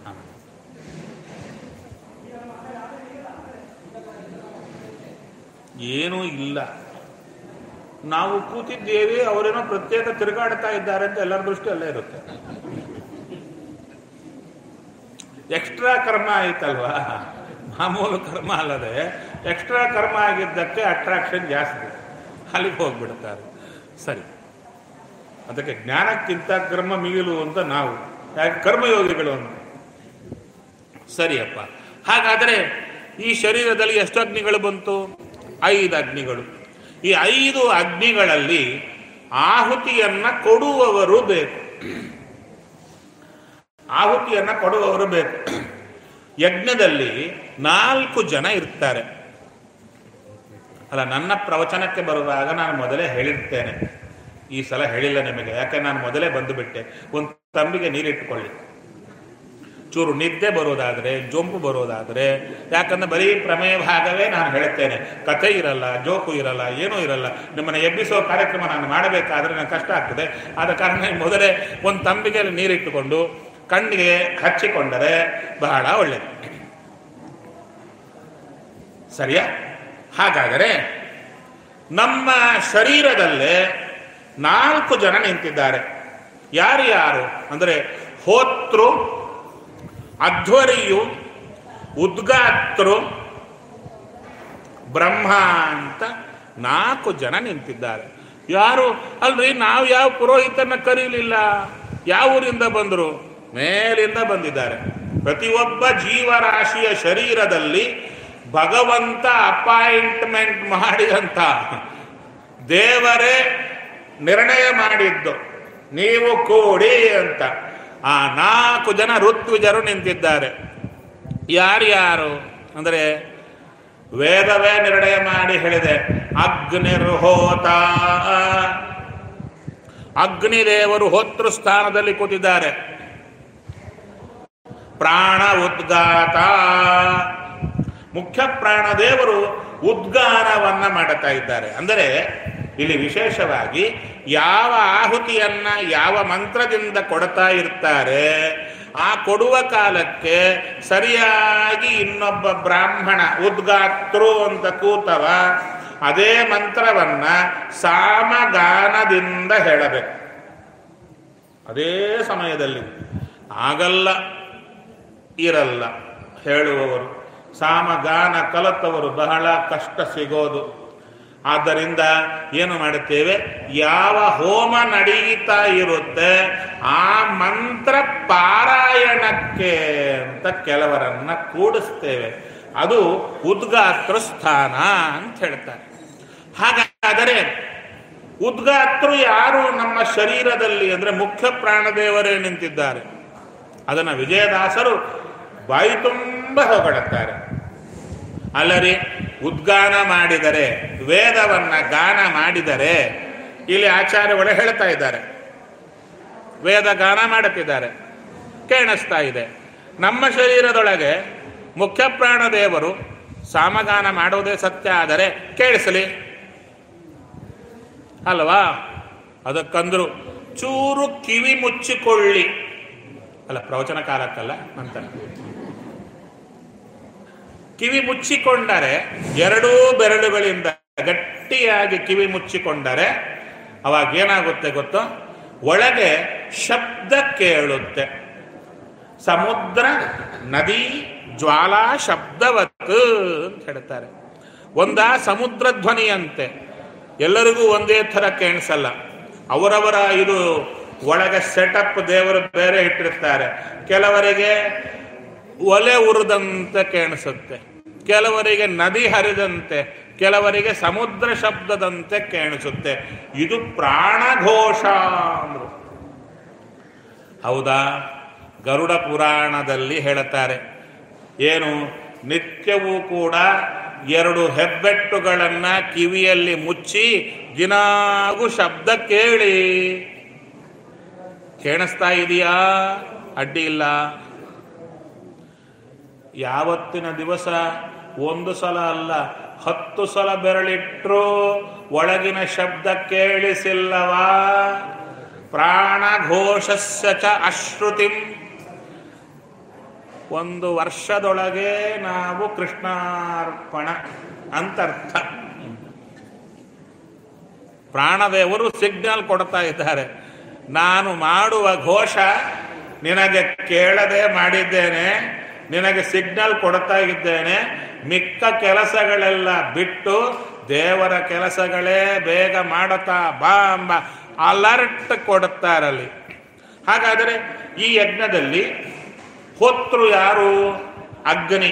ಏನೂ ಇಲ್ಲ ನಾವು ಕೂತಿದ್ದೇವೆ ಅವರೇನೋ ಪ್ರತ್ಯೇಕ ತಿರುಗಾಡ್ತಾ ಇದ್ದಾರೆ ಅಂತ ಎಲ್ಲರ ದೃಷ್ಟಿ ಅಲ್ಲೇ ಇರುತ್ತೆ ಎಕ್ಸ್ಟ್ರಾ ಕರ್ಮ ಆಯ್ತಲ್ವಾ ಮಾಮೂಲು ಕರ್ಮ ಅಲ್ಲದೆ ಎಕ್ಸ್ಟ್ರಾ ಕರ್ಮ ಆಗಿದ್ದಕ್ಕೆ ಅಟ್ರಾಕ್ಷನ್ ಜಾಸ್ತಿ ಅಲ್ಲಿಗೆ ಹೋಗ್ಬಿಡ್ತಾರೆ ಸರಿ ಅದಕ್ಕೆ ಜ್ಞಾನಕ್ಕಿಂತ ಕರ್ಮ ಮಿಗಿಲು ಅಂತ ನಾವು ಯಾಕೆ ಕರ್ಮಯೋಗಿಗಳು ಅಂತ ಸರಿಯಪ್ಪ ಹಾಗಾದರೆ ಈ ಶರೀರದಲ್ಲಿ ಎಷ್ಟು ಅಗ್ನಿಗಳು ಬಂತು ಐದು ಅಗ್ನಿಗಳು ಈ ಐದು ಅಗ್ನಿಗಳಲ್ಲಿ ಆಹುತಿಯನ್ನ ಕೊಡುವವರು ಬೇಕು ಆಹುತಿಯನ್ನ ಕೊಡುವವರು ಬೇಕು ಯಜ್ಞದಲ್ಲಿ ನಾಲ್ಕು ಜನ ಇರ್ತಾರೆ ಅಲ್ಲ ನನ್ನ ಪ್ರವಚನಕ್ಕೆ ಬರುವಾಗ ನಾನು ಮೊದಲೇ ಹೇಳಿರ್ತೇನೆ ಈ ಸಲ ಹೇಳಿಲ್ಲ ನಿಮಗೆ ಯಾಕೆ ನಾನು ಮೊದಲೇ ಬಂದು ಬಿಟ್ಟೆ ಒಂದು ತಂಬಿಗೆ ನೀರಿಟ್ಟುಕೊಳ್ಳಿ ಚೂರು ನಿದ್ದೆ ಬರೋದಾದ್ರೆ ಜೊಂಪು ಬರೋದಾದ್ರೆ ಯಾಕಂದ್ರೆ ಬರೀ ಪ್ರಮೇಯ ಭಾಗವೇ ನಾನು ಹೇಳ್ತೇನೆ ಕಥೆ ಇರಲ್ಲ ಜೋಕು ಇರಲ್ಲ ಏನೂ ಇರಲ್ಲ ನಿಮ್ಮನ್ನು ಎಬ್ಬಿಸೋ ಕಾರ್ಯಕ್ರಮ ನಾನು ಮಾಡಬೇಕಾದ್ರೆ ನನಗೆ ಕಷ್ಟ ಆಗ್ತದೆ ಆದ ಕಾರಣ ಮೊದಲೇ ಒಂದು ತಂಬಿಗೆಯಲ್ಲಿ ನೀರಿಟ್ಟುಕೊಂಡು ಕಣ್ಣಿಗೆ ಹಚ್ಚಿಕೊಂಡರೆ ಬಹಳ ಒಳ್ಳೆಯದು ಸರಿಯಾ ಹಾಗಾದರೆ ನಮ್ಮ ಶರೀರದಲ್ಲೇ ನಾಲ್ಕು ಜನ ನಿಂತಿದ್ದಾರೆ ಯಾರು ಯಾರು ಅಂದರೆ ಹೋತೃ ಅಧ್ವರಿಯು ಉದ್ಗಾತ್ರು ಬ್ರಹ್ಮ ಅಂತ ನಾಲ್ಕು ಜನ ನಿಂತಿದ್ದಾರೆ ಯಾರು ಅಲ್ರಿ ನಾವು ಯಾವ ಪುರೋಹಿತನ ಕರೀಲಿಲ್ಲ ಯಾವ ಊರಿಂದ ಬಂದರು ಮೇಲಿಂದ ಬಂದಿದ್ದಾರೆ ಪ್ರತಿಯೊಬ್ಬ ಜೀವರಾಶಿಯ ಶರೀರದಲ್ಲಿ ಭಗವಂತ ಅಪಾಯಿಂಟ್ಮೆಂಟ್ ಮಾಡಿದಂತ ದೇವರೇ ನಿರ್ಣಯ ಮಾಡಿದ್ದು ನೀವು ಕೂಡಿ ಅಂತ ಆ ನಾಲ್ಕು ಜನ ಋತ್ವಿಜರು ನಿಂತಿದ್ದಾರೆ ಯಾರ್ಯಾರು ಅಂದರೆ ವೇದವೇ ನಿರ್ಣಯ ಮಾಡಿ ಹೇಳಿದೆ ಅಗ್ನಿರ್ಹೋತ ಅಗ್ನಿದೇವರು ಹೋತೃ ಸ್ಥಾನದಲ್ಲಿ ಕೂತಿದ್ದಾರೆ ಪ್ರಾಣ ಉದ್ಗಾತ ಮುಖ್ಯ ಪ್ರಾಣದೇವರು ಉದ್ಗಾನವನ್ನ ಮಾಡುತ್ತಾ ಇದ್ದಾರೆ ಅಂದರೆ ಇಲ್ಲಿ ವಿಶೇಷವಾಗಿ ಯಾವ ಆಹುತಿಯನ್ನ ಯಾವ ಮಂತ್ರದಿಂದ ಕೊಡ್ತಾ ಇರ್ತಾರೆ ಆ ಕೊಡುವ ಕಾಲಕ್ಕೆ ಸರಿಯಾಗಿ ಇನ್ನೊಬ್ಬ ಬ್ರಾಹ್ಮಣ ಉದ್ಗಾತ್ರು ಅಂತ ಕೂತವ ಅದೇ ಮಂತ್ರವನ್ನ ಸಾಮಗಾನದಿಂದ ಹೇಳಬೇಕು ಅದೇ ಸಮಯದಲ್ಲಿ ಆಗಲ್ಲ ಇರಲ್ಲ ಹೇಳುವವರು ಸಾಮಗಾನ ಕಲತವರು ಬಹಳ ಕಷ್ಟ ಸಿಗೋದು ಆದ್ದರಿಂದ ಏನು ಮಾಡುತ್ತೇವೆ ಯಾವ ಹೋಮ ನಡೆಯುತ್ತಾ ಇರುತ್ತೆ ಆ ಮಂತ್ರ ಪಾರಾಯಣಕ್ಕೆ ಅಂತ ಕೆಲವರನ್ನ ಕೂಡಿಸ್ತೇವೆ ಅದು ಉದ್ಗಾತ್ರ ಸ್ಥಾನ ಅಂತ ಹೇಳ್ತಾರೆ ಹಾಗಾದರೆ ಉದ್ಗಾತ್ರು ಯಾರು ನಮ್ಮ ಶರೀರದಲ್ಲಿ ಅಂದ್ರೆ ಮುಖ್ಯ ಪ್ರಾಣದೇವರೇ ನಿಂತಿದ್ದಾರೆ ಅದನ್ನು ವಿಜಯದಾಸರು ಬಾಯಿ ತುಂಬ ಹೊಗಳುತ್ತಾರೆ ಅಲ್ಲರಿ ಉದ್ಗಾನ ಮಾಡಿದರೆ ವೇದವನ್ನ ಗಾನ ಮಾಡಿದರೆ ಇಲ್ಲಿ ಆಚಾರ್ಯಗಳು ಹೇಳ್ತಾ ಇದ್ದಾರೆ ವೇದ ಗಾನ ಮಾಡುತ್ತಿದ್ದಾರೆ ಕೇಳಿಸ್ತಾ ಇದೆ ನಮ್ಮ ಶರೀರದೊಳಗೆ ಮುಖ್ಯ ಪ್ರಾಣದೇವರು ಸಾಮಗಾನ ಮಾಡುವುದೇ ಸತ್ಯ ಆದರೆ ಕೇಳಿಸಲಿ ಅಲ್ವಾ ಅದಕ್ಕಂದ್ರು ಚೂರು ಕಿವಿ ಮುಚ್ಚಿಕೊಳ್ಳಿ ಅಲ್ಲ ಪ್ರವಚನ ಕಾಲಕ್ಕಲ್ಲ ನಂತರ ಕಿವಿ ಮುಚ್ಚಿಕೊಂಡರೆ ಎರಡೂ ಬೆರಳುಗಳಿಂದ ಗಟ್ಟಿಯಾಗಿ ಕಿವಿ ಮುಚ್ಚಿಕೊಂಡರೆ ಅವಾಗ ಏನಾಗುತ್ತೆ ಗೊತ್ತೋ ಒಳಗೆ ಶಬ್ದ ಕೇಳುತ್ತೆ ಸಮುದ್ರ ನದಿ ಜ್ವಾಲಾ ಶಬ್ದವತ್ ಅಂತ ಹೇಳ್ತಾರೆ ಒಂದ ಸಮುದ್ರ ಧ್ವನಿಯಂತೆ ಎಲ್ಲರಿಗೂ ಒಂದೇ ಥರ ಕೇಳಿಸಲ್ಲ ಅವರವರ ಇದು ಒಳಗೆ ಸೆಟಪ್ ದೇವರು ಬೇರೆ ಇಟ್ಟಿರ್ತಾರೆ ಕೆಲವರಿಗೆ ಒಲೆ ಉರಿದಂತೆ ಕೇಳಿಸುತ್ತೆ ಕೆಲವರಿಗೆ ನದಿ ಹರಿದಂತೆ ಕೆಲವರಿಗೆ ಸಮುದ್ರ ಶಬ್ದದಂತೆ ಕೇಳಿಸುತ್ತೆ ಇದು ಪ್ರಾಣಘೋಷ ಅಂದ್ರು ಹೌದಾ ಗರುಡ ಪುರಾಣದಲ್ಲಿ ಹೇಳುತ್ತಾರೆ ಏನು ನಿತ್ಯವೂ ಕೂಡ ಎರಡು ಹೆಬ್ಬೆಟ್ಟುಗಳನ್ನ ಕಿವಿಯಲ್ಲಿ ಮುಚ್ಚಿ ದಿನಾಗೂ ಶಬ್ದ ಕೇಳಿ ಕೇಳಿಸ್ತಾ ಇದೆಯಾ ಅಡ್ಡಿ ಇಲ್ಲ ಯಾವತ್ತಿನ ದಿವಸ ಒಂದು ಸಲ ಅಲ್ಲ ಹತ್ತು ಸಲ ಬೆರಳಿಟ್ರು ಒಳಗಿನ ಶಬ್ದ ಕೇಳಿಸಿಲ್ಲವಾ ಪ್ರಾಣಘೋಷಸ್ಯ ಚ ಅಶ್ರುತಿಂ ಒಂದು ವರ್ಷದೊಳಗೆ ನಾವು ಕೃಷ್ಣಾರ್ಪಣ ಅಂತರ್ಥ ಪ್ರಾಣದೇವರು ಸಿಗ್ನಲ್ ಕೊಡ್ತಾ ಇದ್ದಾರೆ ನಾನು ಮಾಡುವ ಘೋಷ ನಿನಗೆ ಕೇಳದೆ ಮಾಡಿದ್ದೇನೆ ನಿನಗೆ ಸಿಗ್ನಲ್ ಕೊಡ್ತಾ ಇದ್ದೇನೆ ಮಿಕ್ಕ ಕೆಲಸಗಳೆಲ್ಲ ಬಿಟ್ಟು ದೇವರ ಕೆಲಸಗಳೇ ಬೇಗ ಮಾಡುತ್ತಾ ಬಾ ಎಂಬ ಅಲರ್ಟ್ ಕೊಡುತ್ತಾರಲ್ಲಿ ಹಾಗಾದರೆ ಈ ಯಜ್ಞದಲ್ಲಿ ಹೋತೃ ಯಾರು ಅಗ್ನಿ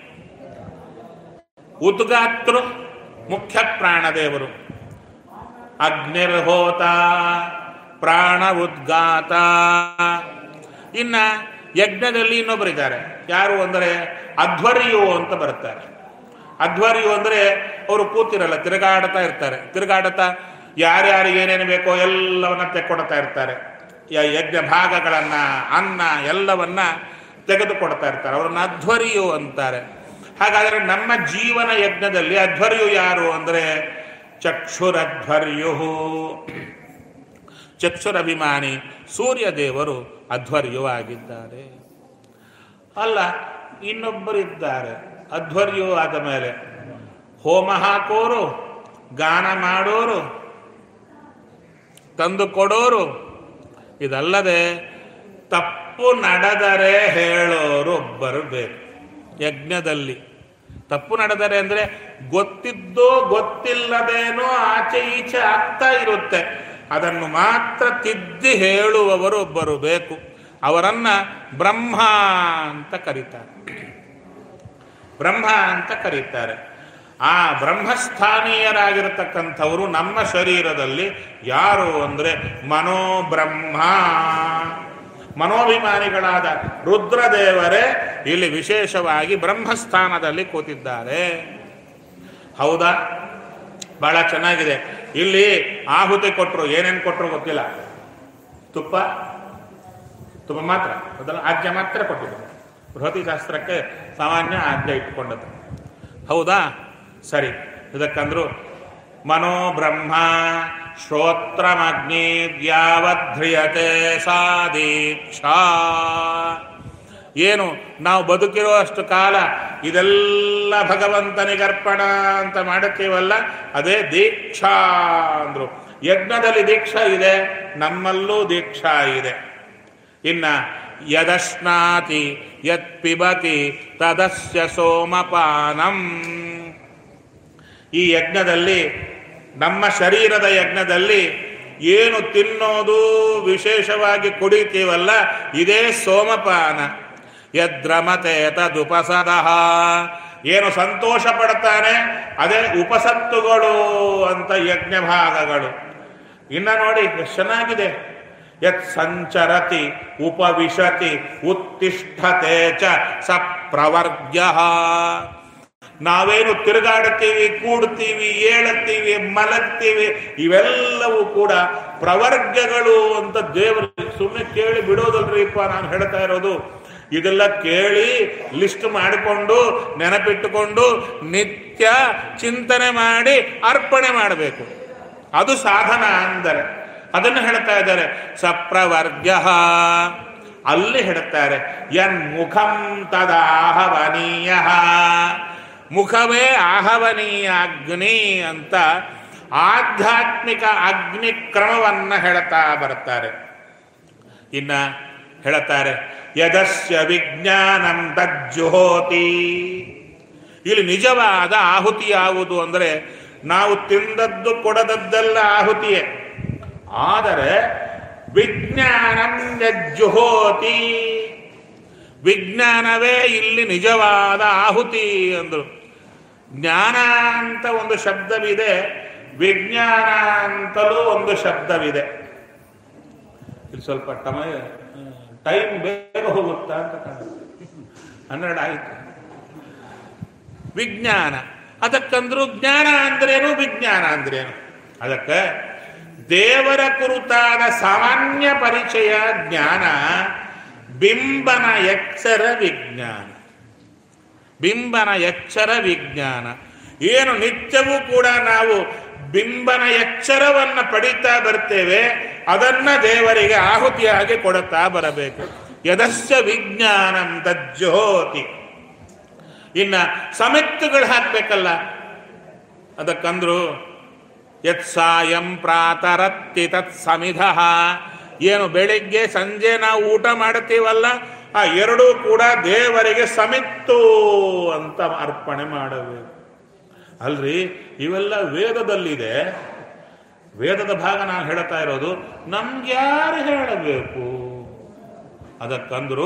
ಉದ್ಗಾತೃ ಮುಖ್ಯ ಪ್ರಾಣದೇವರು ಅಗ್ನಿರ್ಹೋತ ಪ್ರಾಣ ಉದ್ಗಾತ ಇನ್ನ ಯಜ್ಞದಲ್ಲಿ ಇನ್ನೊಬ್ಬರಿದ್ದಾರೆ ಯಾರು ಅಂದರೆ ಅಧ್ವರ್ಯು ಅಂತ ಬರ್ತಾರೆ ಅಧ್ವರ್ಯು ಅಂದರೆ ಅವರು ಕೂತಿರಲ್ಲ ತಿರುಗಾಡ್ತಾ ಇರ್ತಾರೆ ತಿರುಗಾಡುತ್ತಾ ಯಾರ್ಯಾರು ಏನೇನು ಬೇಕೋ ಎಲ್ಲವನ್ನ ತೆಕ್ಕೊಡ್ತಾ ಇರ್ತಾರೆ ಯ- ಯಜ್ಞ ಭಾಗಗಳನ್ನ ಅನ್ನ ಎಲ್ಲವನ್ನ ತೆಗೆದುಕೊಡ್ತಾ ಇರ್ತಾರೆ ಅವರನ್ನ ಅಧ್ವರ್ಯು ಅಂತಾರೆ ಹಾಗಾದರೆ ನಮ್ಮ ಜೀವನ ಯಜ್ಞದಲ್ಲಿ ಅಧ್ವರ್ಯು ಯಾರು ಅಂದರೆ ಚಕ್ಷುರಧ್ವರ್ಯು ಚಕ್ಷುರಭಿಮಾನಿ ಸೂರ್ಯ ದೇವರು ಅಧ್ವರ್ಯು ಆಗಿದ್ದಾರೆ ಅಲ್ಲ ಇನ್ನೊಬ್ಬರಿದ್ದಾರೆ ಅಧ್ವರ್ಯು ಆದ ಮೇಲೆ ಹೋಮ ಹಾಕೋರು ಗಾನ ಮಾಡೋರು ತಂದು ಕೊಡೋರು ಇದಲ್ಲದೆ ತಪ್ಪು ನಡೆದರೆ ಹೇಳೋರು ಒಬ್ಬರು ಬೇಕು ಯಜ್ಞದಲ್ಲಿ ತಪ್ಪು ನಡೆದರೆ ಅಂದ್ರೆ ಗೊತ್ತಿದ್ದೋ ಗೊತ್ತಿಲ್ಲದೇನೋ ಆಚೆ ಈಚೆ ಆಗ್ತಾ ಇರುತ್ತೆ ಅದನ್ನು ಮಾತ್ರ ತಿದ್ದಿ ಹೇಳುವವರು ಒಬ್ಬರು ಬೇಕು ಅವರನ್ನ ಬ್ರಹ್ಮ ಅಂತ ಕರೀತಾರೆ ಬ್ರಹ್ಮ ಅಂತ ಕರೀತಾರೆ ಆ ಬ್ರಹ್ಮಸ್ಥಾನೀಯರಾಗಿರತಕ್ಕಂಥವರು ನಮ್ಮ ಶರೀರದಲ್ಲಿ ಯಾರು ಅಂದರೆ ಮನೋಬ್ರಹ್ಮ ಮನೋಭಿಮಾನಿಗಳಾದ ರುದ್ರದೇವರೇ ಇಲ್ಲಿ ವಿಶೇಷವಾಗಿ ಬ್ರಹ್ಮಸ್ಥಾನದಲ್ಲಿ ಕೂತಿದ್ದಾರೆ ಹೌದಾ ಬಹಳ ಚೆನ್ನಾಗಿದೆ ಇಲ್ಲಿ ಆಹುತಿ ಕೊಟ್ಟರು ಏನೇನು ಕೊಟ್ಟರು ಗೊತ್ತಿಲ್ಲ ತುಪ್ಪ ತುಪ್ಪ ಮಾತ್ರ ಅದಲ್ಲ ಆಜ್ಞೆ ಮಾತ್ರ ಕೊಟ್ಟಿದ್ದಾರೆ ಬೃಹತಿ ಶಾಸ್ತ್ರಕ್ಕೆ ಸಾಮಾನ್ಯ ಆಜ್ಞೆ ಇಟ್ಟುಕೊಂಡದ್ದು ಹೌದಾ ಸರಿ ಇದಕ್ಕಂದ್ರು ಮನೋಬ್ರಹ್ಮ ಶ್ರೋತ್ರಮಗ್ನಿ ಯಾವಧ್ರಿಯತೆ ಸಾ ದೀಕ್ಷಾ ಏನು ನಾವು ಬದುಕಿರೋ ಅಷ್ಟು ಕಾಲ ಇದೆಲ್ಲ ಭಗವಂತನಿಗರ್ಪಣ ಅಂತ ಮಾಡುತ್ತೀವಲ್ಲ ಅದೇ ದೀಕ್ಷಾ ಅಂದ್ರು ಯಜ್ಞದಲ್ಲಿ ದೀಕ್ಷಾ ಇದೆ ನಮ್ಮಲ್ಲೂ ದೀಕ್ಷಾ ಇದೆ ಇನ್ನ ಯದಶ್ನಾತಿ ಯತ್ ಪಿಬತಿ ತದಸ್ಯ ಸೋಮಪಾನಂ ಈ ಯಜ್ಞದಲ್ಲಿ ನಮ್ಮ ಶರೀರದ ಯಜ್ಞದಲ್ಲಿ ಏನು ತಿನ್ನೋದು ವಿಶೇಷವಾಗಿ ಕುಡಿತೀವಲ್ಲ ಇದೇ ಸೋಮಪಾನ ಯದ್ರಮತೆ ತದುಪಸದಃ ಏನು ಸಂತೋಷ ಪಡ್ತಾನೆ ಅದೇ ಉಪಸತ್ತುಗಳು ಅಂತ ಯಜ್ಞ ಭಾಗಗಳು ಇನ್ನ ನೋಡಿ ಎಷ್ಟು ಚೆನ್ನಾಗಿದೆ ಯತ್ ಸಂಚರತಿ ಉಪವಿಶತಿ ಉತ್ತಿಷ್ಠತೆ ಚ ಸ ಪ್ರವರ್ಗ್ಯ ನಾವೇನು ತಿರುಗಾಡುತ್ತೀವಿ ಕೂಡ್ತೀವಿ ಏಳುತ್ತೀವಿ ಮಲಗ್ತೀವಿ ಇವೆಲ್ಲವೂ ಕೂಡ ಪ್ರವರ್ಗಗಳು ಅಂತ ದೇವರು ಸುಮ್ಮನೆ ಕೇಳಿ ಬಿಡೋದಲ್ರಿಪ್ಪ ನಾನು ಹೇಳ್ತಾ ಇರೋದು ಇದೆಲ್ಲ ಕೇಳಿ ಲಿಸ್ಟ್ ಮಾಡಿಕೊಂಡು ನೆನಪಿಟ್ಟುಕೊಂಡು ನಿತ್ಯ ಚಿಂತನೆ ಮಾಡಿ ಅರ್ಪಣೆ ಮಾಡಬೇಕು ಅದು ಸಾಧನ ಅಂದರೆ ಅದನ್ನು ಹೇಳ್ತಾ ಇದ್ದಾರೆ ಸಪ್ರವರ್ಗ್ಯ ಅಲ್ಲಿ ಹೇಳ್ತಾರೆ ಯನ್ ಮುಖಂ ತದಾಹವನೀಯ ಮುಖವೇ ಆಹವನೀಯ ಅಗ್ನಿ ಅಂತ ಆಧ್ಯಾತ್ಮಿಕ ಅಗ್ನಿ ಕ್ರಮವನ್ನ ಹೇಳ್ತಾ ಬರ್ತಾರೆ ಇನ್ನ ಹೇಳ್ತಾರೆ ಯದಸ್ಯ ವಿಜ್ಞಾನಂ ತಜ್ಜುಹೋತಿ ಇಲ್ಲಿ ನಿಜವಾದ ಆಹುತಿ ಯಾವುದು ಅಂದರೆ ನಾವು ತಿಂದದ್ದು ಕೊಡದದ್ದೆಲ್ಲ ಆಹುತಿಯೇ ಆದರೆ ವಿಜ್ಞಾನಂ ಯಜ್ಜುಹೋತಿ ವಿಜ್ಞಾನವೇ ಇಲ್ಲಿ ನಿಜವಾದ ಆಹುತಿ ಅಂದರು ಜ್ಞಾನ ಅಂತ ಒಂದು ಶಬ್ದವಿದೆ ವಿಜ್ಞಾನ ಅಂತಲೂ ಒಂದು ಶಬ್ದವಿದೆ ಇಲ್ಲಿ ಸ್ವಲ್ಪ ಟಮಯ ಟೈಮ್ ಬೇಗ ಹೋಗುತ್ತಾ ಅಂತ ಕಾಣುತ್ತೆ ಹನ್ನೆರಡು ಆಯಿತು ವಿಜ್ಞಾನ ಅದಕ್ಕಂದ್ರು ಜ್ಞಾನ ಅಂದ್ರೇನು ವಿಜ್ಞಾನ ಅಂದ್ರೇನು ಅದಕ್ಕೆ ದೇವರ ಕುರಿತಾದ ಸಾಮಾನ್ಯ ಪರಿಚಯ ಜ್ಞಾನ ಬಿಂಬನ ಎಚ್ಚರ ವಿಜ್ಞಾನ ಬಿಂಬನ ಎಚ್ಚರ ವಿಜ್ಞಾನ ಏನು ನಿತ್ಯವೂ ಕೂಡ ನಾವು ಬಿಂಬನ ಎಚ್ಚರವನ್ನ ಪಡಿತಾ ಬರ್ತೇವೆ ಅದನ್ನ ದೇವರಿಗೆ ಆಹುತಿಯಾಗಿ ಕೊಡುತ್ತಾ ಬರಬೇಕು ಯದಸ್ಯ ವಿಜ್ಞಾನಂ ತಜ್ಜೋತಿ ಇನ್ನ ಸಮಿತ್ತುಗಳು ಹಾಕ್ಬೇಕಲ್ಲ ಅದಕ್ಕಂದ್ರು ಯತ್ ಸಾಯಂ ಪ್ರಾತರತ್ತಿ ತತ್ ಸಮಿಧ ಏನು ಬೆಳಿಗ್ಗೆ ಸಂಜೆ ನಾವು ಊಟ ಮಾಡ್ತೀವಲ್ಲ ಆ ಎರಡೂ ಕೂಡ ದೇವರಿಗೆ ಸಮಿತ್ತು ಅಂತ ಅರ್ಪಣೆ ಮಾಡಬೇಕು ಅಲ್ರಿ ಇವೆಲ್ಲ ವೇದದಲ್ಲಿದೆ ವೇದದ ಭಾಗ ನಾನು ಹೇಳ್ತಾ ಇರೋದು ನಮ್ಗ್ಯಾರು ಹೇಳಬೇಕು ಅದಕ್ಕಂದ್ರು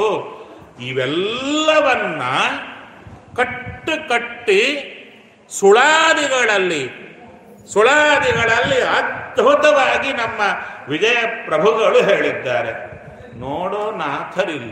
ಇವೆಲ್ಲವನ್ನ ಕಟ್ಟು ಕಟ್ಟಿ ಸುಳಾದಿಗಳಲ್ಲಿ ಸುಳಾದಿಗಳಲ್ಲಿ ಅದ್ಭುತವಾಗಿ ನಮ್ಮ ವಿಜಯ ಪ್ರಭುಗಳು ಹೇಳಿದ್ದಾರೆ ನೋಡೋ ನಾಥರಿಲ್ಲ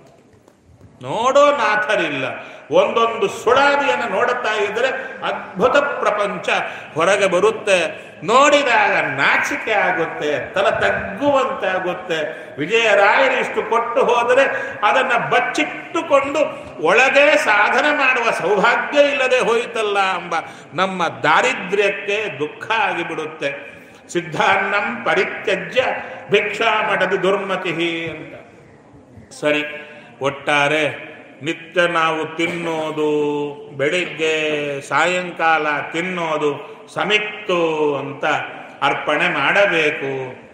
ನೋಡೋ ನಾಥರಿಲ್ಲ ಒಂದೊಂದು ಸುಳಾದಿಯನ್ನು ನೋಡುತ್ತಾ ಇದ್ರೆ ಅದ್ಭುತ ಪ್ರಪಂಚ ಹೊರಗೆ ಬರುತ್ತೆ ನೋಡಿದಾಗ ನಾಚಿಕೆ ಆಗುತ್ತೆ ತಲೆ ತಗ್ಗುವಂತೆ ಆಗುತ್ತೆ ವಿಜಯರಾಯರು ಇಷ್ಟು ಕೊಟ್ಟು ಹೋದರೆ ಅದನ್ನು ಬಚ್ಚಿಟ್ಟುಕೊಂಡು ಒಳಗೆ ಸಾಧನೆ ಮಾಡುವ ಸೌಭಾಗ್ಯ ಇಲ್ಲದೆ ಹೋಯಿತಲ್ಲ ಎಂಬ ನಮ್ಮ ದಾರಿದ್ರ್ಯಕ್ಕೆ ದುಃಖ ಆಗಿಬಿಡುತ್ತೆ ಸಿದ್ಧಾನ್ನಂ ಪರಿತ್ಯಜ್ಯ ಭಿಕ್ಷಾಮಠದ ದುರ್ಮತಿ ಅಂತ ಸರಿ ಒಟ್ಟಾರೆ ನಿತ್ಯ ನಾವು ತಿನ್ನೋದು ಬೆಳಿಗ್ಗೆ ಸಾಯಂಕಾಲ ತಿನ್ನೋದು ಸಮಿತ್ತು ಅಂತ ಅರ್ಪಣೆ ಮಾಡಬೇಕು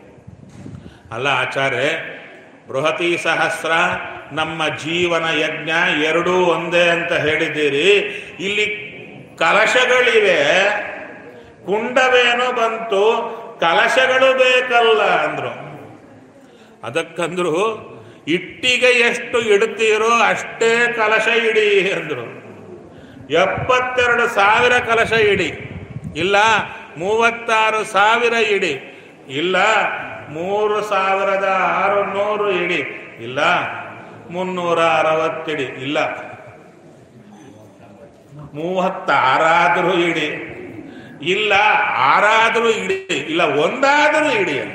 ಅಲ್ಲ ಆಚಾರ್ಯ ಬೃಹತಿ ಸಹಸ್ರ ನಮ್ಮ ಜೀವನ ಯಜ್ಞ ಎರಡೂ ಒಂದೇ ಅಂತ ಹೇಳಿದ್ದೀರಿ ಇಲ್ಲಿ ಕಲಶಗಳಿವೆ ಕುಂಡವೇನೋ ಬಂತು ಕಲಶಗಳು ಬೇಕಲ್ಲ ಅಂದ್ರು ಅದಕ್ಕಂದ್ರು ಇಟ್ಟಿಗೆ ಎಷ್ಟು ಇಡ್ತೀರೋ ಅಷ್ಟೇ ಕಲಶ ಇಡಿ ಅಂದ್ರು ಎಪ್ಪತ್ತೆರಡು ಸಾವಿರ ಕಲಶ ಇಡಿ ಇಲ್ಲ ಮೂವತ್ತಾರು ಸಾವಿರ ಇಡಿ ಇಲ್ಲ ಮೂರು ಸಾವಿರದ ಆರುನೂರು ಇಡಿ ಇಲ್ಲ ಮುನ್ನೂರ ಅರವತ್ತಿಡಿ ಇಲ್ಲ ಮೂವತ್ತಾರಾದರೂ ಇಡಿ ಇಲ್ಲ ಆರಾದರೂ ಇಡಿ ಇಲ್ಲ ಒಂದಾದರೂ ಇಡಿ ಅಂತ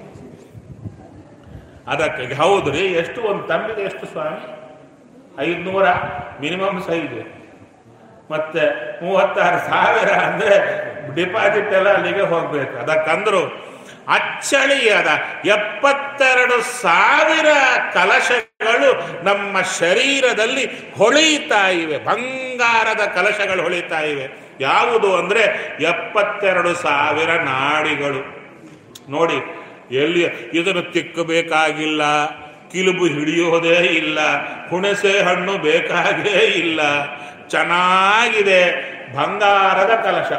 ಅದಕ್ಕೆ ಹೌದ್ರಿ ಎಷ್ಟು ಒಂದು ತಂಬಿಗೆ ಎಷ್ಟು ಸ್ವಾಮಿ ಐದ್ನೂರ ಮಿನಿಮಮ್ ಸೈಜ್ ಮತ್ತೆ ಮೂವತ್ತಾರು ಸಾವಿರ ಅಂದ್ರೆ ಡಿಪಾಸಿಟ್ ಎಲ್ಲ ಅಲ್ಲಿಗೆ ಹೋಗ್ಬೇಕು ಅದಕ್ಕಂದ್ರು ಅಚ್ಚಳಿಯದ ಎಪ್ಪತ್ತೆರಡು ಸಾವಿರ ಕಲಶಗಳು ನಮ್ಮ ಶರೀರದಲ್ಲಿ ಹೊಳಿತಾ ಇವೆ ಬಂಗಾರದ ಕಲಶಗಳು ಹೊಳಿತಾ ಇವೆ ಯಾವುದು ಅಂದ್ರೆ ಎಪ್ಪತ್ತೆರಡು ಸಾವಿರ ನಾಡಿಗಳು ನೋಡಿ ಎಲ್ಲಿ ಇದನ್ನು ತಿಕ್ಕಬೇಕಾಗಿಲ್ಲ ಕಿಲುಬು ಹಿಡಿಯೋದೇ ಇಲ್ಲ ಹುಣಸೆ ಹಣ್ಣು ಬೇಕಾಗೇ ಇಲ್ಲ ಚೆನ್ನಾಗಿದೆ ಬಂಗಾರದ ಕಲಶ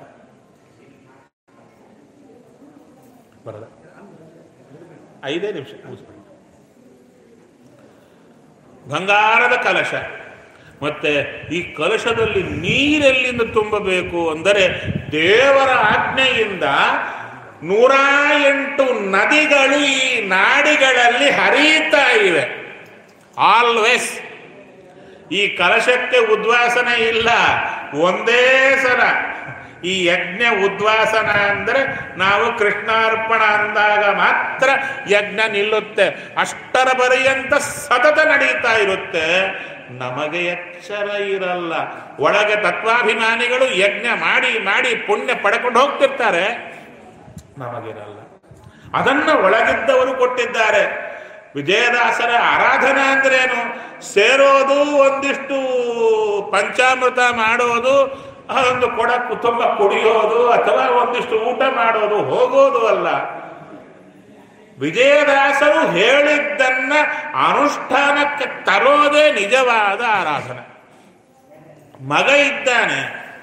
ಬರಲ್ಲ ಐದೇ ನಿಮಿಷ ಮುಗಿಸ್ಬಿಡಿ. ಬಂಗಾರದ ಕಲಶ ಮತ್ತೆ ಈ ಕಲಶದಲ್ಲಿ ನೀರೆಲ್ಲಿಂದ ತುಂಬಬೇಕು ಅಂದರೆ ದೇವರ ಆಜ್ಞೆಯಿಂದ ನೂರ ಎಂಟು ನದಿಗಳು ಈ ನಾಡಿಗಳಲ್ಲಿ ಹರಿಯುತ್ತಾ ಇವೆ ಆಲ್ವೇಸ್ ಈ ಕಲಶಕ್ಕೆ ಉದ್ವಾಸನ ಇಲ್ಲ ಒಂದೇ ಸಲ ಈ ಯಜ್ಞ ಉದ್ವಾಸನ ಅಂದ್ರೆ ನಾವು ಕೃಷ್ಣಾರ್ಪಣ ಅಂದಾಗ ಮಾತ್ರ ಯಜ್ಞ ನಿಲ್ಲುತ್ತೆ ಅಷ್ಟರ ಪರ್ಯಂತ ಸತತ ನಡೀತಾ ಇರುತ್ತೆ ನಮಗೆ ಎಚ್ಚರ ಇರಲ್ಲ ಒಳಗೆ ತತ್ವಾಭಿಮಾನಿಗಳು ಯಜ್ಞ ಮಾಡಿ ಮಾಡಿ ಪುಣ್ಯ ಪಡ್ಕೊಂಡು ಹೋಗ್ತಿರ್ತಾರೆ ನಮಗಿರಲ್ಲ ಅದನ್ನ ಒಳಗಿದ್ದವರು ಕೊಟ್ಟಿದ್ದಾರೆ ವಿಜಯದಾಸರ ಆರಾಧನಾ ಅಂದ್ರೇನು ಸೇರೋದು ಒಂದಿಷ್ಟು ಪಂಚಾಮೃತ ಮಾಡೋದು ಒಂದು ಕೊಡ ತುಂಬ ಕುಡಿಯೋದು ಅಥವಾ ಒಂದಿಷ್ಟು ಊಟ ಮಾಡೋದು ಹೋಗೋದು ಅಲ್ಲ ವಿಜಯದಾಸರು ಹೇಳಿದ್ದನ್ನ ಅನುಷ್ಠಾನಕ್ಕೆ ತರೋದೇ ನಿಜವಾದ ಆರಾಧನೆ ಮಗ ಇದ್ದಾನೆ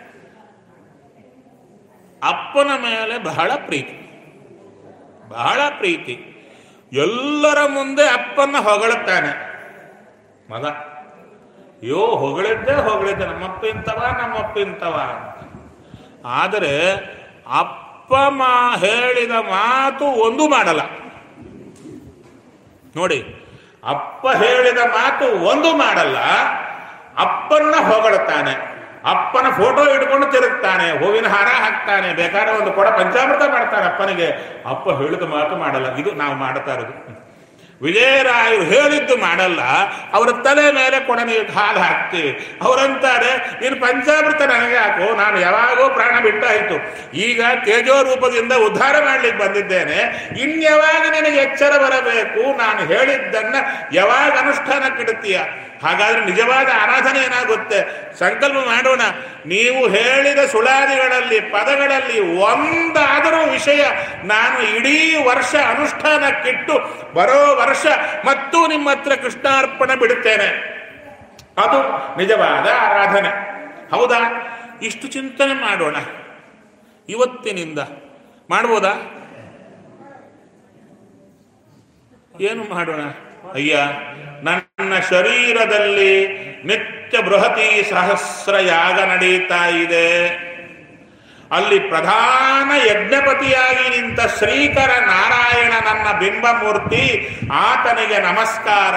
ಅಪ್ಪನ ಮೇಲೆ ಬಹಳ ಪ್ರೀತಿ ಬಹಳ ಪ್ರೀತಿ ಎಲ್ಲರ ಮುಂದೆ ಅಪ್ಪನ್ನ ಹೊಗಳುತ್ತಾನೆ ಮಗ ಅಯ್ಯೋ ಹೊಗಳಿದ್ದೆ ಹೊಗಳಿದ್ದೆ ನಮ್ಮಪ್ಪ ಇಂತವ ನಮ್ಮಪ್ಪ ಇಂತವ ಅಂತ ಆದರೆ ಅಪ್ಪ ಮಾ ಹೇಳಿದ ಮಾತು ಒಂದು ಮಾಡಲ್ಲ ನೋಡಿ ಅಪ್ಪ ಹೇಳಿದ ಮಾತು ಒಂದು ಮಾಡಲ್ಲ ಅಪ್ಪನ್ನ ಹೊಗಳುತ್ತಾನೆ ಅಪ್ಪನ ಫೋಟೋ ಇಟ್ಕೊಂಡು ತಿರುಗ್ತಾನೆ ಹೂವಿನ ಹಾರ ಹಾಕ್ತಾನೆ ಬೇಕಾದ್ರೆ ಒಂದು ಕೊಡ ಪಂಚಾಮೃತ ಮಾಡ್ತಾನೆ ಅಪ್ಪನಿಗೆ ಅಪ್ಪ ಹೇಳಿದ ಮಾತು ಮಾಡಲ್ಲ ಇದು ನಾವು ಮಾಡ್ತಾ ಇರೋದು ವಿಜಯರಾಯರು ಹೇಳಿದ್ದು ಮಾಡಲ್ಲ ಅವರ ತಲೆ ಮೇಲೆ ಕೊಡನಿಗೆ ಹಾಲು ಹಾಕ್ತೀವಿ ಅವರಂತಾರೆ ನೀನು ಪಂಚಾಮೃತ ನನಗೆ ಹಾಕು ನಾನು ಯಾವಾಗೋ ಪ್ರಾಣ ಬಿಟ್ಟಾಯಿತು ಈಗ ತೇಜೋ ರೂಪದಿಂದ ಉದ್ಧಾರ ಮಾಡ್ಲಿಕ್ಕೆ ಬಂದಿದ್ದೇನೆ ಇನ್ಯಾವಾಗ ನನಗೆ ಎಚ್ಚರ ಬರಬೇಕು ನಾನು ಹೇಳಿದ್ದನ್ನ ಯಾವಾಗ ಅನುಷ್ಠಾನಕ್ಕಿಡ್ತೀಯ ಹಾಗಾದ್ರೆ ನಿಜವಾದ ಆರಾಧನೆ ಏನಾಗುತ್ತೆ ಸಂಕಲ್ಪ ಮಾಡೋಣ ನೀವು ಹೇಳಿದ ಸುಳಾದಿಗಳಲ್ಲಿ ಪದಗಳಲ್ಲಿ ಒಂದಾದರೂ ವಿಷಯ ನಾನು ಇಡೀ ವರ್ಷ ಅನುಷ್ಠಾನಕ್ಕಿಟ್ಟು ಬರೋ ವರ್ಷ ಮತ್ತು ನಿಮ್ಮ ಹತ್ರ ಕೃಷ್ಣಾರ್ಪಣೆ ಬಿಡುತ್ತೇನೆ ಅದು ನಿಜವಾದ ಆರಾಧನೆ ಹೌದಾ ಇಷ್ಟು ಚಿಂತನೆ ಮಾಡೋಣ ಇವತ್ತಿನಿಂದ ಮಾಡ್ಬೋದಾ ಏನು ಮಾಡೋಣ ಅಯ್ಯ ನನ್ನ ಶರೀರದಲ್ಲಿ ನಿತ್ಯ ಬೃಹತಿ ಸಹಸ್ರ ಯಾಗ ನಡೀತಾ ಇದೆ ಅಲ್ಲಿ ಪ್ರಧಾನ ಯಜ್ಞಪತಿಯಾಗಿ ನಿಂತ ಶ್ರೀಕರ ನಾರಾಯಣ ನನ್ನ ಬಿಂಬಮೂರ್ತಿ ಆತನಿಗೆ ನಮಸ್ಕಾರ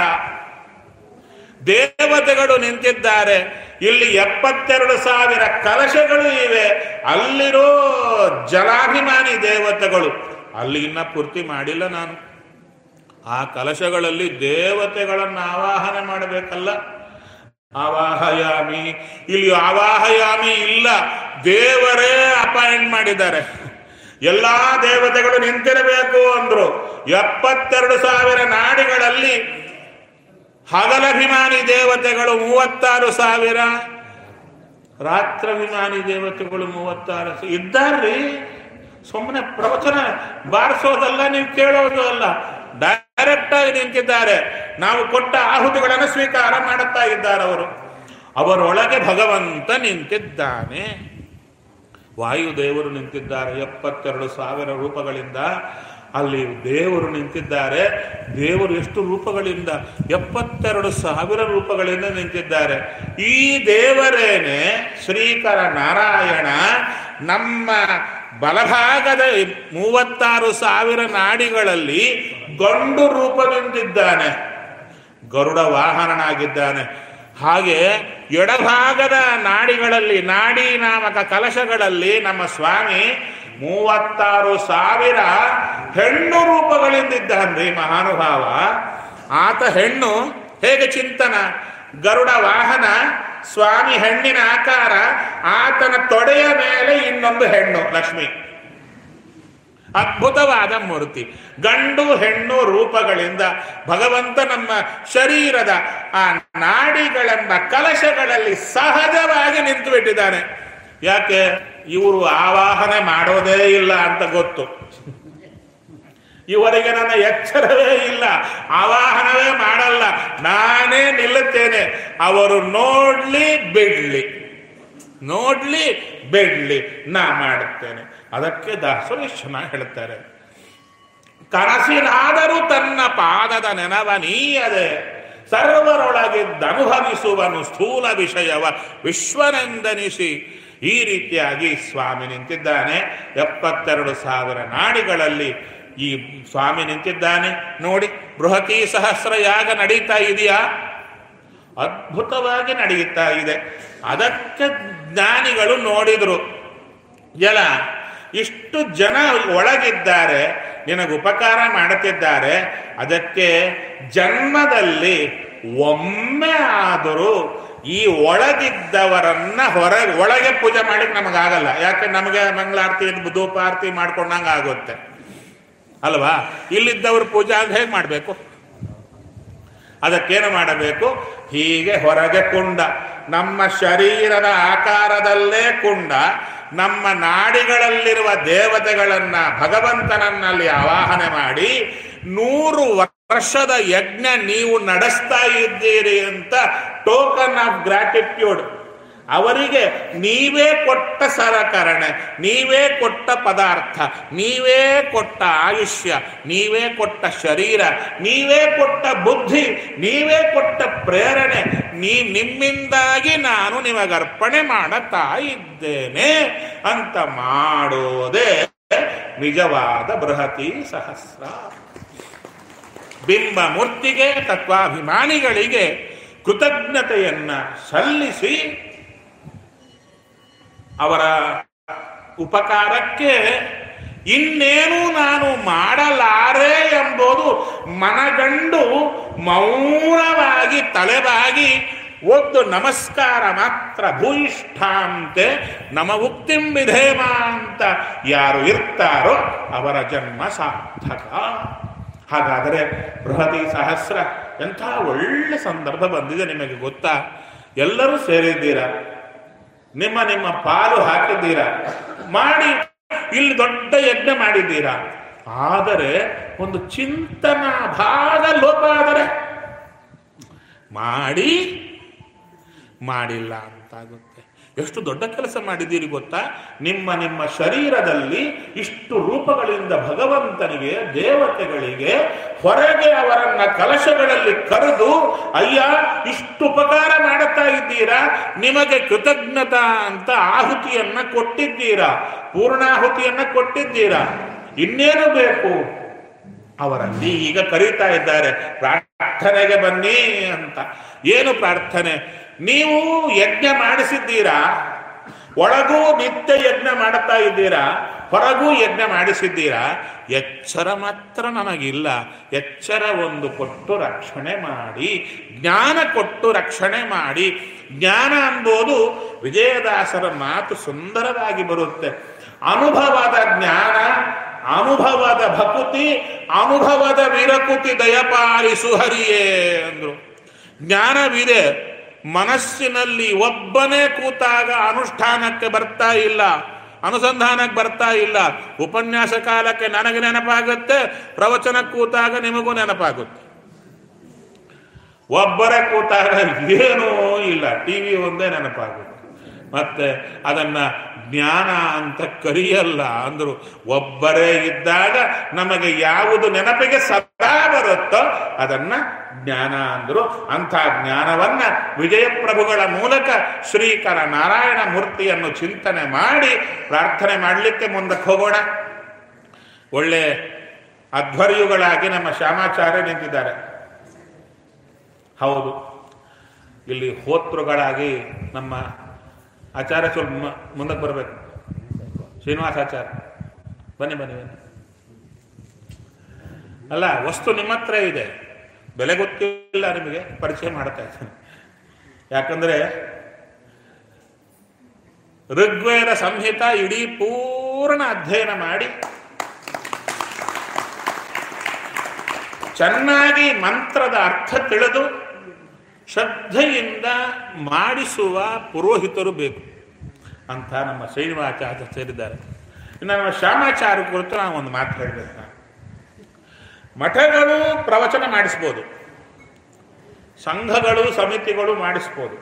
ದೇವತೆಗಳು ನಿಂತಿದ್ದಾರೆ ಇಲ್ಲಿ ಎಪ್ಪತ್ತೆರಡು ಸಾವಿರ ಕಲಶಗಳು ಇವೆ ಅಲ್ಲಿರೋ ಜಲಾಭಿಮಾನಿ ದೇವತೆಗಳು ಅಲ್ಲಿ ಇನ್ನ ಪೂರ್ತಿ ಮಾಡಿಲ್ಲ ನಾನು ಆ ಕಲಶಗಳಲ್ಲಿ ದೇವತೆಗಳನ್ನು ಆವಾಹನೆ ಮಾಡಬೇಕಲ್ಲ ಆವಾಹಯಾಮಿ ಇಲ್ಲಿ ಆವಾಹಯಾಮಿ ಇಲ್ಲ ದೇವರೇ ಅಪಾಯಿಂಟ್ ಮಾಡಿದ್ದಾರೆ ಎಲ್ಲಾ ದೇವತೆಗಳು ನಿಂತಿರಬೇಕು ಅಂದ್ರು ಎಪ್ಪತ್ತೆರಡು ಸಾವಿರ ನಾಡಿಗಳಲ್ಲಿ ಹಗಲಭಿಮಾನಿ ದೇವತೆಗಳು ಮೂವತ್ತಾರು ಸಾವಿರ ರಾತ್ರಾಭಿಮಾನಿ ದೇವತೆಗಳು ಮೂವತ್ತಾರು ಸ- ಇದ್ದಾರ್ರಿ ಸುಮ್ಮನೆ ಪ್ರವಚನ ಬಾರಿಸೋದಲ್ಲ ನೀವು ಕೇಳೋದು ಅಲ್ಲ ಡೈರೆಕ್ಟ್ ಆಗಿ ನಿಂತಿದ್ದಾರೆ ನಾವು ಕೊಟ್ಟ ಆಹುತಿಗಳನ್ನು ಸ್ವೀಕಾರ ಮಾಡುತ್ತಾ ಇದ್ದಾರೆ ಅವರು ಅವರೊಳಗೆ ಭಗವಂತ ನಿಂತಿದ್ದಾನೆ ವಾಯುದೇವರು ನಿಂತಿದ್ದಾರೆ ಎಪ್ಪತ್ತೆರಡು ಸಾವಿರ ರೂಪಗಳಿಂದ ಅಲ್ಲಿ ದೇವರು ನಿಂತಿದ್ದಾರೆ ದೇವರು ಎಷ್ಟು ರೂಪಗಳಿಂದ ಎಪ್ಪತ್ತೆರಡು ಸಾವಿರ ರೂಪಗಳಿಂದ ನಿಂತಿದ್ದಾರೆ ಈ ದೇವರೇನೆ ಶ್ರೀಕರ ನಾರಾಯಣ ನಮ್ಮ ಬಲಭಾಗದ ಮೂವತ್ತಾರು ಸಾವಿರ ನಾಡಿಗಳಲ್ಲಿ ಗಂಡು ರೂಪದಿಂದಿದ್ದಾನೆ ಗರುಡ ವಾಹನನಾಗಿದ್ದಾನೆ ಹಾಗೆ ಎಡಭಾಗದ ನಾಡಿಗಳಲ್ಲಿ ನಾಡಿ ನಾಮಕ ಕಲಶಗಳಲ್ಲಿ ನಮ್ಮ ಸ್ವಾಮಿ ಮೂವತ್ತಾರು ಸಾವಿರ ಹೆಣ್ಣು ರೂಪಗಳಿಂದಿದ್ದಾನ್ರಿ ಮಹಾನುಭಾವ ಆತ ಹೆಣ್ಣು ಹೇಗೆ ಚಿಂತನ ಗರುಡ ವಾಹನ ಸ್ವಾಮಿ ಹೆಣ್ಣಿನ ಆಕಾರ ಆತನ ತೊಡೆಯ ಮೇಲೆ ಇನ್ನೊಂದು ಹೆಣ್ಣು ಲಕ್ಷ್ಮಿ ಅದ್ಭುತವಾದ ಮೂರ್ತಿ ಗಂಡು ಹೆಣ್ಣು ರೂಪಗಳಿಂದ ಭಗವಂತ ನಮ್ಮ ಶರೀರದ ಆ ನಾಡಿಗಳೆಂಬ ಕಲಶಗಳಲ್ಲಿ ಸಹಜವಾಗಿ ನಿಂತು ಬಿಟ್ಟಿದ್ದಾನೆ ಯಾಕೆ ಇವರು ಆವಾಹನೆ ಮಾಡೋದೇ ಇಲ್ಲ ಅಂತ ಗೊತ್ತು ಇವರಿಗೆ ನನ್ನ ಎಚ್ಚರವೇ ಇಲ್ಲ ಆವಾಹನವೇ ಮಾಡಲ್ಲ ನಾನೇ ನಿಲ್ಲುತ್ತೇನೆ ಅವರು ನೋಡ್ಲಿ ಬಿಡ್ಲಿ ನೋಡ್ಲಿ ಬಿಡ್ಲಿ ನಾ ಮಾಡುತ್ತೇನೆ ಅದಕ್ಕೆ ದಾಸರು ಎಷ್ಟು ಚೆನ್ನಾಗಿ ಹೇಳ್ತಾರೆ ಕನಸಿನಾದರೂ ತನ್ನ ಪಾದದ ನೆನವನೀಯದೆ ಸರ್ವರೊಳಗಿದ್ದನುಭವಿಸುವನು ಸ್ಥೂಲ ವಿಷಯವ ವಿಶ್ವನೆಂದನಿಸಿ ಈ ರೀತಿಯಾಗಿ ಸ್ವಾಮಿ ನಿಂತಿದ್ದಾನೆ ಎಪ್ಪತ್ತೆರಡು ಸಾವಿರ ನಾಡಿಗಳಲ್ಲಿ ಈ ಸ್ವಾಮಿ ನಿಂತಿದ್ದಾನೆ ನೋಡಿ ಬೃಹತಿ ಸಹಸ್ರ ಯಾಗ ನಡೀತಾ ಇದೆಯಾ ಅದ್ಭುತವಾಗಿ ನಡೆಯುತ್ತಾ ಇದೆ ಅದಕ್ಕೆ ಜ್ಞಾನಿಗಳು ನೋಡಿದ್ರು ಜಲ ಇಷ್ಟು ಜನ ಒಳಗಿದ್ದಾರೆ ನಿನಗೆ ಉಪಕಾರ ಮಾಡುತ್ತಿದ್ದಾರೆ ಅದಕ್ಕೆ ಜನ್ಮದಲ್ಲಿ ಒಮ್ಮೆ ಆದರೂ ಈ ಒಳಗಿದ್ದವರನ್ನ ಹೊರ ಒಳಗೆ ಪೂಜೆ ಮಾಡಿಕ್ ನಮಗಾಗಲ್ಲ ಯಾಕೆ ನಮಗೆ ಮಂಗಳಾರತಿ ಧೂಪ ಆರತಿ ಮಾಡ್ಕೊಂಡಂಗೆ ಆಗುತ್ತೆ ಅಲ್ವಾ ಇಲ್ಲಿದ್ದವ್ರ ಪೂಜೆ ಆಗ ಹೇಗೆ ಮಾಡಬೇಕು ಅದಕ್ಕೇನು ಮಾಡಬೇಕು ಹೀಗೆ ಹೊರಗೆ ಕುಂಡ ನಮ್ಮ ಶರೀರದ ಆಕಾರದಲ್ಲೇ ಕುಂಡ ನಮ್ಮ ನಾಡಿಗಳಲ್ಲಿರುವ ದೇವತೆಗಳನ್ನ ಭಗವಂತನನ್ನಲ್ಲಿ ಆವಾಹನೆ ಮಾಡಿ ನೂರು ವರ್ಷದ ಯಜ್ಞ ನೀವು ನಡೆಸ್ತಾ ಇದ್ದೀರಿ ಅಂತ ಟೋಕನ್ ಆಫ್ ಗ್ರಾಟಿಟ್ಯೂಡ್ ಅವರಿಗೆ ನೀವೇ ಕೊಟ್ಟ ಸರಕರಣೆ ನೀವೇ ಕೊಟ್ಟ ಪದಾರ್ಥ ನೀವೇ ಕೊಟ್ಟ ಆಯುಷ್ಯ ನೀವೇ ಕೊಟ್ಟ ಶರೀರ ನೀವೇ ಕೊಟ್ಟ ಬುದ್ಧಿ ನೀವೇ ಕೊಟ್ಟ ಪ್ರೇರಣೆ ನೀ ನಿಮ್ಮಿಂದಾಗಿ ನಾನು ನಿಮಗರ್ಪಣೆ ಮಾಡುತ್ತಾ ಇದ್ದೇನೆ ಅಂತ ಮಾಡೋದೇ ನಿಜವಾದ ಬೃಹತಿ ಸಹಸ್ರ ಬಿಂಬ ಮೂರ್ತಿಗೆ ತತ್ವಾಭಿಮಾನಿಗಳಿಗೆ ಕೃತಜ್ಞತೆಯನ್ನ ಸಲ್ಲಿಸಿ ಅವರ ಉಪಕಾರಕ್ಕೆ ಇನ್ನೇನು ನಾನು ಮಾಡಲಾರೆ ಎಂಬುದು ಮನಗಂಡು ಮೌನವಾಗಿ ತಲೆಬಾಗಿ ಒಂದು ನಮಸ್ಕಾರ ಮಾತ್ರ ಭೂಯಿಷ್ಠಾಂತೆ ನಮ ಉಕ್ತಿಂ ವಿಧೇಮ ಅಂತ ಯಾರು ಇರ್ತಾರೋ ಅವರ ಜನ್ಮ ಸಾರ್ಥಕ ಹಾಗಾದರೆ ಬೃಹತಿ ಸಹಸ್ರ ಎಂಥ ಒಳ್ಳೆ ಸಂದರ್ಭ ಬಂದಿದೆ ನಿಮಗೆ ಗೊತ್ತಾ ಎಲ್ಲರೂ ಸೇರಿದ್ದೀರಾ ನಿಮ್ಮ ನಿಮ್ಮ ಪಾಲು ಹಾಕಿದ್ದೀರಾ ಮಾಡಿ ಇಲ್ಲಿ ದೊಡ್ಡ ಯಜ್ಞ ಮಾಡಿದ್ದೀರಾ ಆದರೆ ಒಂದು ಚಿಂತನ ಭಾಗ ಲೋಪ ಆದರೆ ಮಾಡಿ ಮಾಡಿಲ್ಲ ಅಂತಾಗುತ್ತೆ ಎಷ್ಟು ದೊಡ್ಡ ಕೆಲಸ ಮಾಡಿದ್ದೀರಿ ಗೊತ್ತಾ ನಿಮ್ಮ ನಿಮ್ಮ ಶರೀರದಲ್ಲಿ ಇಷ್ಟು ರೂಪಗಳಿಂದ ಭಗವಂತನಿಗೆ ದೇವತೆಗಳಿಗೆ ಹೊರಗೆ ಅವರನ್ನ ಕಲಶಗಳಲ್ಲಿ ಕರೆದು ಅಯ್ಯ ಇಷ್ಟು ಉಪಕಾರ ಮಾಡುತ್ತಾ ಇದ್ದೀರಾ ನಿಮಗೆ ಕೃತಜ್ಞತಾ ಅಂತ ಆಹುತಿಯನ್ನ ಕೊಟ್ಟಿದ್ದೀರಾ ಪೂರ್ಣಾಹುತಿಯನ್ನ ಕೊಟ್ಟಿದ್ದೀರಾ ಇನ್ನೇನು ಬೇಕು ಅವರಲ್ಲಿ ಈಗ ಕರೀತಾ ಇದ್ದಾರೆ ಪ್ರಾರ್ಥನೆಗೆ ಬನ್ನಿ ಅಂತ ಏನು ಪ್ರಾರ್ಥನೆ ನೀವು ಯಜ್ಞ ಮಾಡಿಸಿದ್ದೀರಾ ಒಳಗೂ ನಿತ್ಯ ಯಜ್ಞ ಮಾಡುತ್ತಾ ಇದ್ದೀರಾ ಹೊರಗೂ ಯಜ್ಞ ಮಾಡಿಸಿದ್ದೀರಾ ಎಚ್ಚರ ಮಾತ್ರ ನನಗಿಲ್ಲ ಎಚ್ಚರ ಒಂದು ಕೊಟ್ಟು ರಕ್ಷಣೆ ಮಾಡಿ ಜ್ಞಾನ ಕೊಟ್ಟು ರಕ್ಷಣೆ ಮಾಡಿ ಜ್ಞಾನ ಅಂಬೋದು ವಿಜಯದಾಸರ ಮಾತು ಸುಂದರವಾಗಿ ಬರುತ್ತೆ ಅನುಭವದ ಜ್ಞಾನ ಅನುಭವದ ಭಕುತಿ ಅನುಭವದ ವಿರಕುತಿ ದಯಪಾಲಿಸು ಹರಿಯೇ ಅಂದ್ರು ಜ್ಞಾನವಿದೆ ಮನಸ್ಸಿನಲ್ಲಿ ಒಬ್ಬನೇ ಕೂತಾಗ ಅನುಷ್ಠಾನಕ್ಕೆ ಬರ್ತಾ ಇಲ್ಲ ಅನುಸಂಧಾನಕ್ಕೆ ಬರ್ತಾ ಇಲ್ಲ ಉಪನ್ಯಾಸ ಕಾಲಕ್ಕೆ ನನಗೆ ನೆನಪಾಗುತ್ತೆ ಪ್ರವಚನ ಕೂತಾಗ ನಿಮಗೂ ನೆನಪಾಗುತ್ತೆ ಒಬ್ಬರೇ ಕೂತಾಗ ಏನೂ ಇಲ್ಲ ಟಿ ವಿ ಒಂದೇ ನೆನಪಾಗುತ್ತೆ ಮತ್ತೆ ಅದನ್ನ ಜ್ಞಾನ ಅಂತ ಕರಿಯಲ್ಲ ಅಂದ್ರು ಒಬ್ಬರೇ ಇದ್ದಾಗ ನಮಗೆ ಯಾವುದು ನೆನಪಿಗೆ ಸದಾ ಬರುತ್ತೋ ಅದನ್ನ ಜ್ಞಾನ ಅಂದ್ರು ಅಂಥ ಜ್ಞಾನವನ್ನ ವಿಜಯ ಪ್ರಭುಗಳ ಮೂಲಕ ಶ್ರೀಕರ ನಾರಾಯಣ ಮೂರ್ತಿಯನ್ನು ಚಿಂತನೆ ಮಾಡಿ ಪ್ರಾರ್ಥನೆ ಮಾಡಲಿಕ್ಕೆ ಮುಂದಕ್ಕೆ ಹೋಗೋಣ ಒಳ್ಳೆ ಅಧ್ವರ್ಯುಗಳಾಗಿ ನಮ್ಮ ಶ್ಯಾಮಾಚಾರ್ಯ ನಿಂತಿದ್ದಾರೆ ಹೌದು ಇಲ್ಲಿ ಹೋತೃಗಳಾಗಿ ನಮ್ಮ ಆಚಾರ್ಯ ಸ್ವಲ್ಪ ಮ- ಮುಂದಕ್ಕೆ ಬರಬೇಕು ಶ್ರೀನಿವಾಸ ಆಚಾರ್ಯ ಬನ್ನಿ ಬನ್ನಿ ಬನ್ನಿ ಅಲ್ಲ ವಸ್ತು ನಿಮ್ಮ ಹತ್ರ ಇದೆ ಬೆಲೆ ಗೊತ್ತಿಲ್ಲ ನಿಮಗೆ ಪರಿಚಯ ಮಾಡ್ತಾ ಇದ್ದೇನೆ ಯಾಕಂದ್ರೆ ಋಗ್ವೇದ ಸಂಹಿತ ಇಡೀ ಪೂರ್ಣ ಅಧ್ಯಯನ ಮಾಡಿ ಚೆನ್ನಾಗಿ ಮಂತ್ರದ ಅರ್ಥ ತಿಳಿದು ಶ್ರದ್ಧೆಯಿಂದ ಮಾಡಿಸುವ ಪುರೋಹಿತರು ಬೇಕು ಅಂತ ನಮ್ಮ ಶ್ರೀನಿವಾಚಾರ್ಯ ಸೇರಿದ್ದಾರೆ ಇನ್ನು ನಮ್ಮ ಶ್ಯಾಮಾಚಾರ್ಯ ಕುರಿತು ನಾವು ಒಂದು ಮಾತು ಹೇಳಬೇಕು ನಾನು ಮಠಗಳು ಪ್ರವಚನ ಮಾಡಿಸ್ಬೋದು ಸಂಘಗಳು ಸಮಿತಿಗಳು ಮಾಡಿಸ್ಬೋದು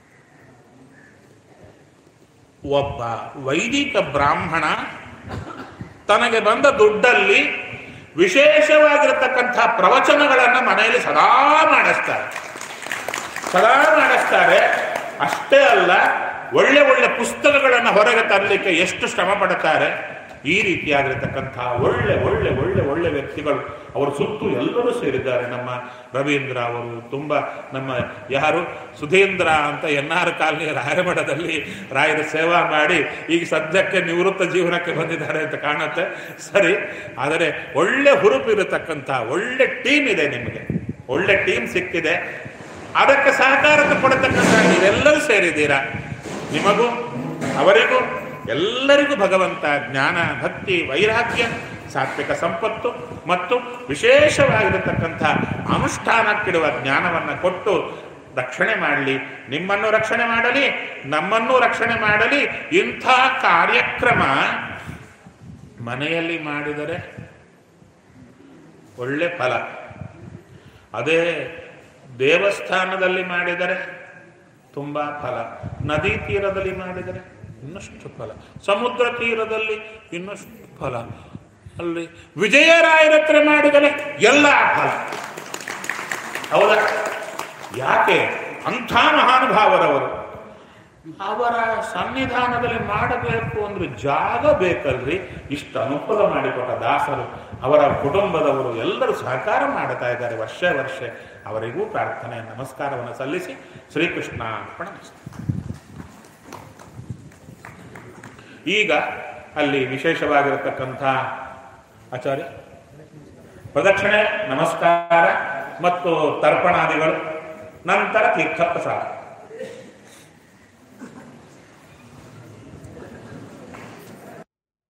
ಒಬ್ಬ ವೈದಿಕ ಬ್ರಾಹ್ಮಣ ತನಗೆ ಬಂದ ದುಡ್ಡಲ್ಲಿ ವಿಶೇಷವಾಗಿರತಕ್ಕಂಥ ಪ್ರವಚನಗಳನ್ನು ಮನೆಯಲ್ಲಿ ಸದಾ ಮಾಡಿಸ್ತಾರೆ ಸದಾ ಮಾಡಿಸ್ತಾರೆ ಅಷ್ಟೇ ಅಲ್ಲ ಒಳ್ಳೆ ಒಳ್ಳೆ ಪುಸ್ತಕಗಳನ್ನು ಹೊರಗೆ ತರಲಿಕ್ಕೆ ಎಷ್ಟು ಶ್ರಮ ಪಡುತ್ತಾರೆ ಈ ರೀತಿಯಾಗಿರತಕ್ಕಂಥ ಒಳ್ಳೆ ಒಳ್ಳೆ ಒಳ್ಳೆ ಒಳ್ಳೆ ವ್ಯಕ್ತಿಗಳು ಅವರು ಸುತ್ತು ಎಲ್ಲರೂ ಸೇರಿದ್ದಾರೆ ನಮ್ಮ ರವೀಂದ್ರ ಅವರು ತುಂಬ ನಮ್ಮ ಯಾರು ಸುಧೀಂದ್ರ ಅಂತ ಎನ್ ಆರ್ ಕಾಲನಿ ರಾಯಮಠದಲ್ಲಿ ರಾಯರ ಸೇವಾ ಮಾಡಿ ಈಗ ಸದ್ಯಕ್ಕೆ ನಿವೃತ್ತ ಜೀವನಕ್ಕೆ ಬಂದಿದ್ದಾರೆ ಅಂತ ಕಾಣುತ್ತೆ ಸರಿ ಆದರೆ ಒಳ್ಳೆ ಹುರುಪಿರತಕ್ಕಂಥ ಒಳ್ಳೆ ಟೀಮ್ ಇದೆ ನಿಮಗೆ ಒಳ್ಳೆ ಟೀಮ್ ಸಿಕ್ಕಿದೆ ಅದಕ್ಕೆ ಸಹಕಾರ ಕೊಡತಕ್ಕಂಥ ನೀವೆಲ್ಲರೂ ಸೇರಿದ್ದೀರಾ ನಿಮಗೂ ಅವರಿಗೂ ಎಲ್ಲರಿಗೂ ಭಗವಂತ ಜ್ಞಾನ ಭಕ್ತಿ ವೈರಾಗ್ಯ ಸಾತ್ವಿಕ ಸಂಪತ್ತು ಮತ್ತು ವಿಶೇಷವಾಗಿರತಕ್ಕಂಥ ಅನುಷ್ಠಾನಕ್ಕಿಡುವ ಜ್ಞಾನವನ್ನು ಕೊಟ್ಟು ರಕ್ಷಣೆ ಮಾಡಲಿ ನಿಮ್ಮನ್ನು ರಕ್ಷಣೆ ಮಾಡಲಿ ನಮ್ಮನ್ನು ರಕ್ಷಣೆ ಮಾಡಲಿ ಇಂಥ ಕಾರ್ಯಕ್ರಮ ಮನೆಯಲ್ಲಿ ಮಾಡಿದರೆ ಒಳ್ಳೆ ಫಲ ಅದೇ ದೇವಸ್ಥಾನದಲ್ಲಿ ಮಾಡಿದರೆ ತುಂಬ ಫಲ ನದಿ ತೀರದಲ್ಲಿ ಮಾಡಿದರೆ ಇನ್ನಷ್ಟು ಫಲ ಸಮುದ್ರ ತೀರದಲ್ಲಿ ಇನ್ನಷ್ಟು ಫಲ ಅಲ್ಲಿ ವಿಜಯರಾಯರ ಹತ್ರ ಮಾಡಿದರೆ ಎಲ್ಲ ಫಲ ಹೌದಾ ಯಾಕೆ ಅಂಥ ಮಹಾನುಭಾವರವರು ಅವರ ಸನ್ನಿಧಾನದಲ್ಲಿ ಮಾಡಬೇಕು ಅಂದ್ರೆ ಜಾಗ ಬೇಕಲ್ರಿ ಇಷ್ಟು ಅನುಕೂಲ ಮಾಡಿಕೊಟ್ಟ ದಾಸರು ಅವರ ಕುಟುಂಬದವರು ಎಲ್ಲರೂ ಸಹಕಾರ ಮಾಡ್ತಾ ಇದ್ದಾರೆ ವರ್ಷ ವರ್ಷ ಅವರಿಗೂ ಪ್ರಾರ್ಥನೆ ನಮಸ್ಕಾರವನ್ನು ಸಲ್ಲಿಸಿ ಶ್ರೀಕೃಷ್ಣ ಅರ್ಪಣ ಈಗ ಅಲ್ಲಿ ವಿಶೇಷವಾಗಿರತಕ್ಕಂಥ ಆಚಾರ್ಯ ಪ್ರದಕ್ಷಿಣೆ ನಮಸ್ಕಾರ ಮತ್ತು ತರ್ಪಣಾದಿಗಳು ನಂತರ ತೀರ್ಥ ಪ್ರಸಾದ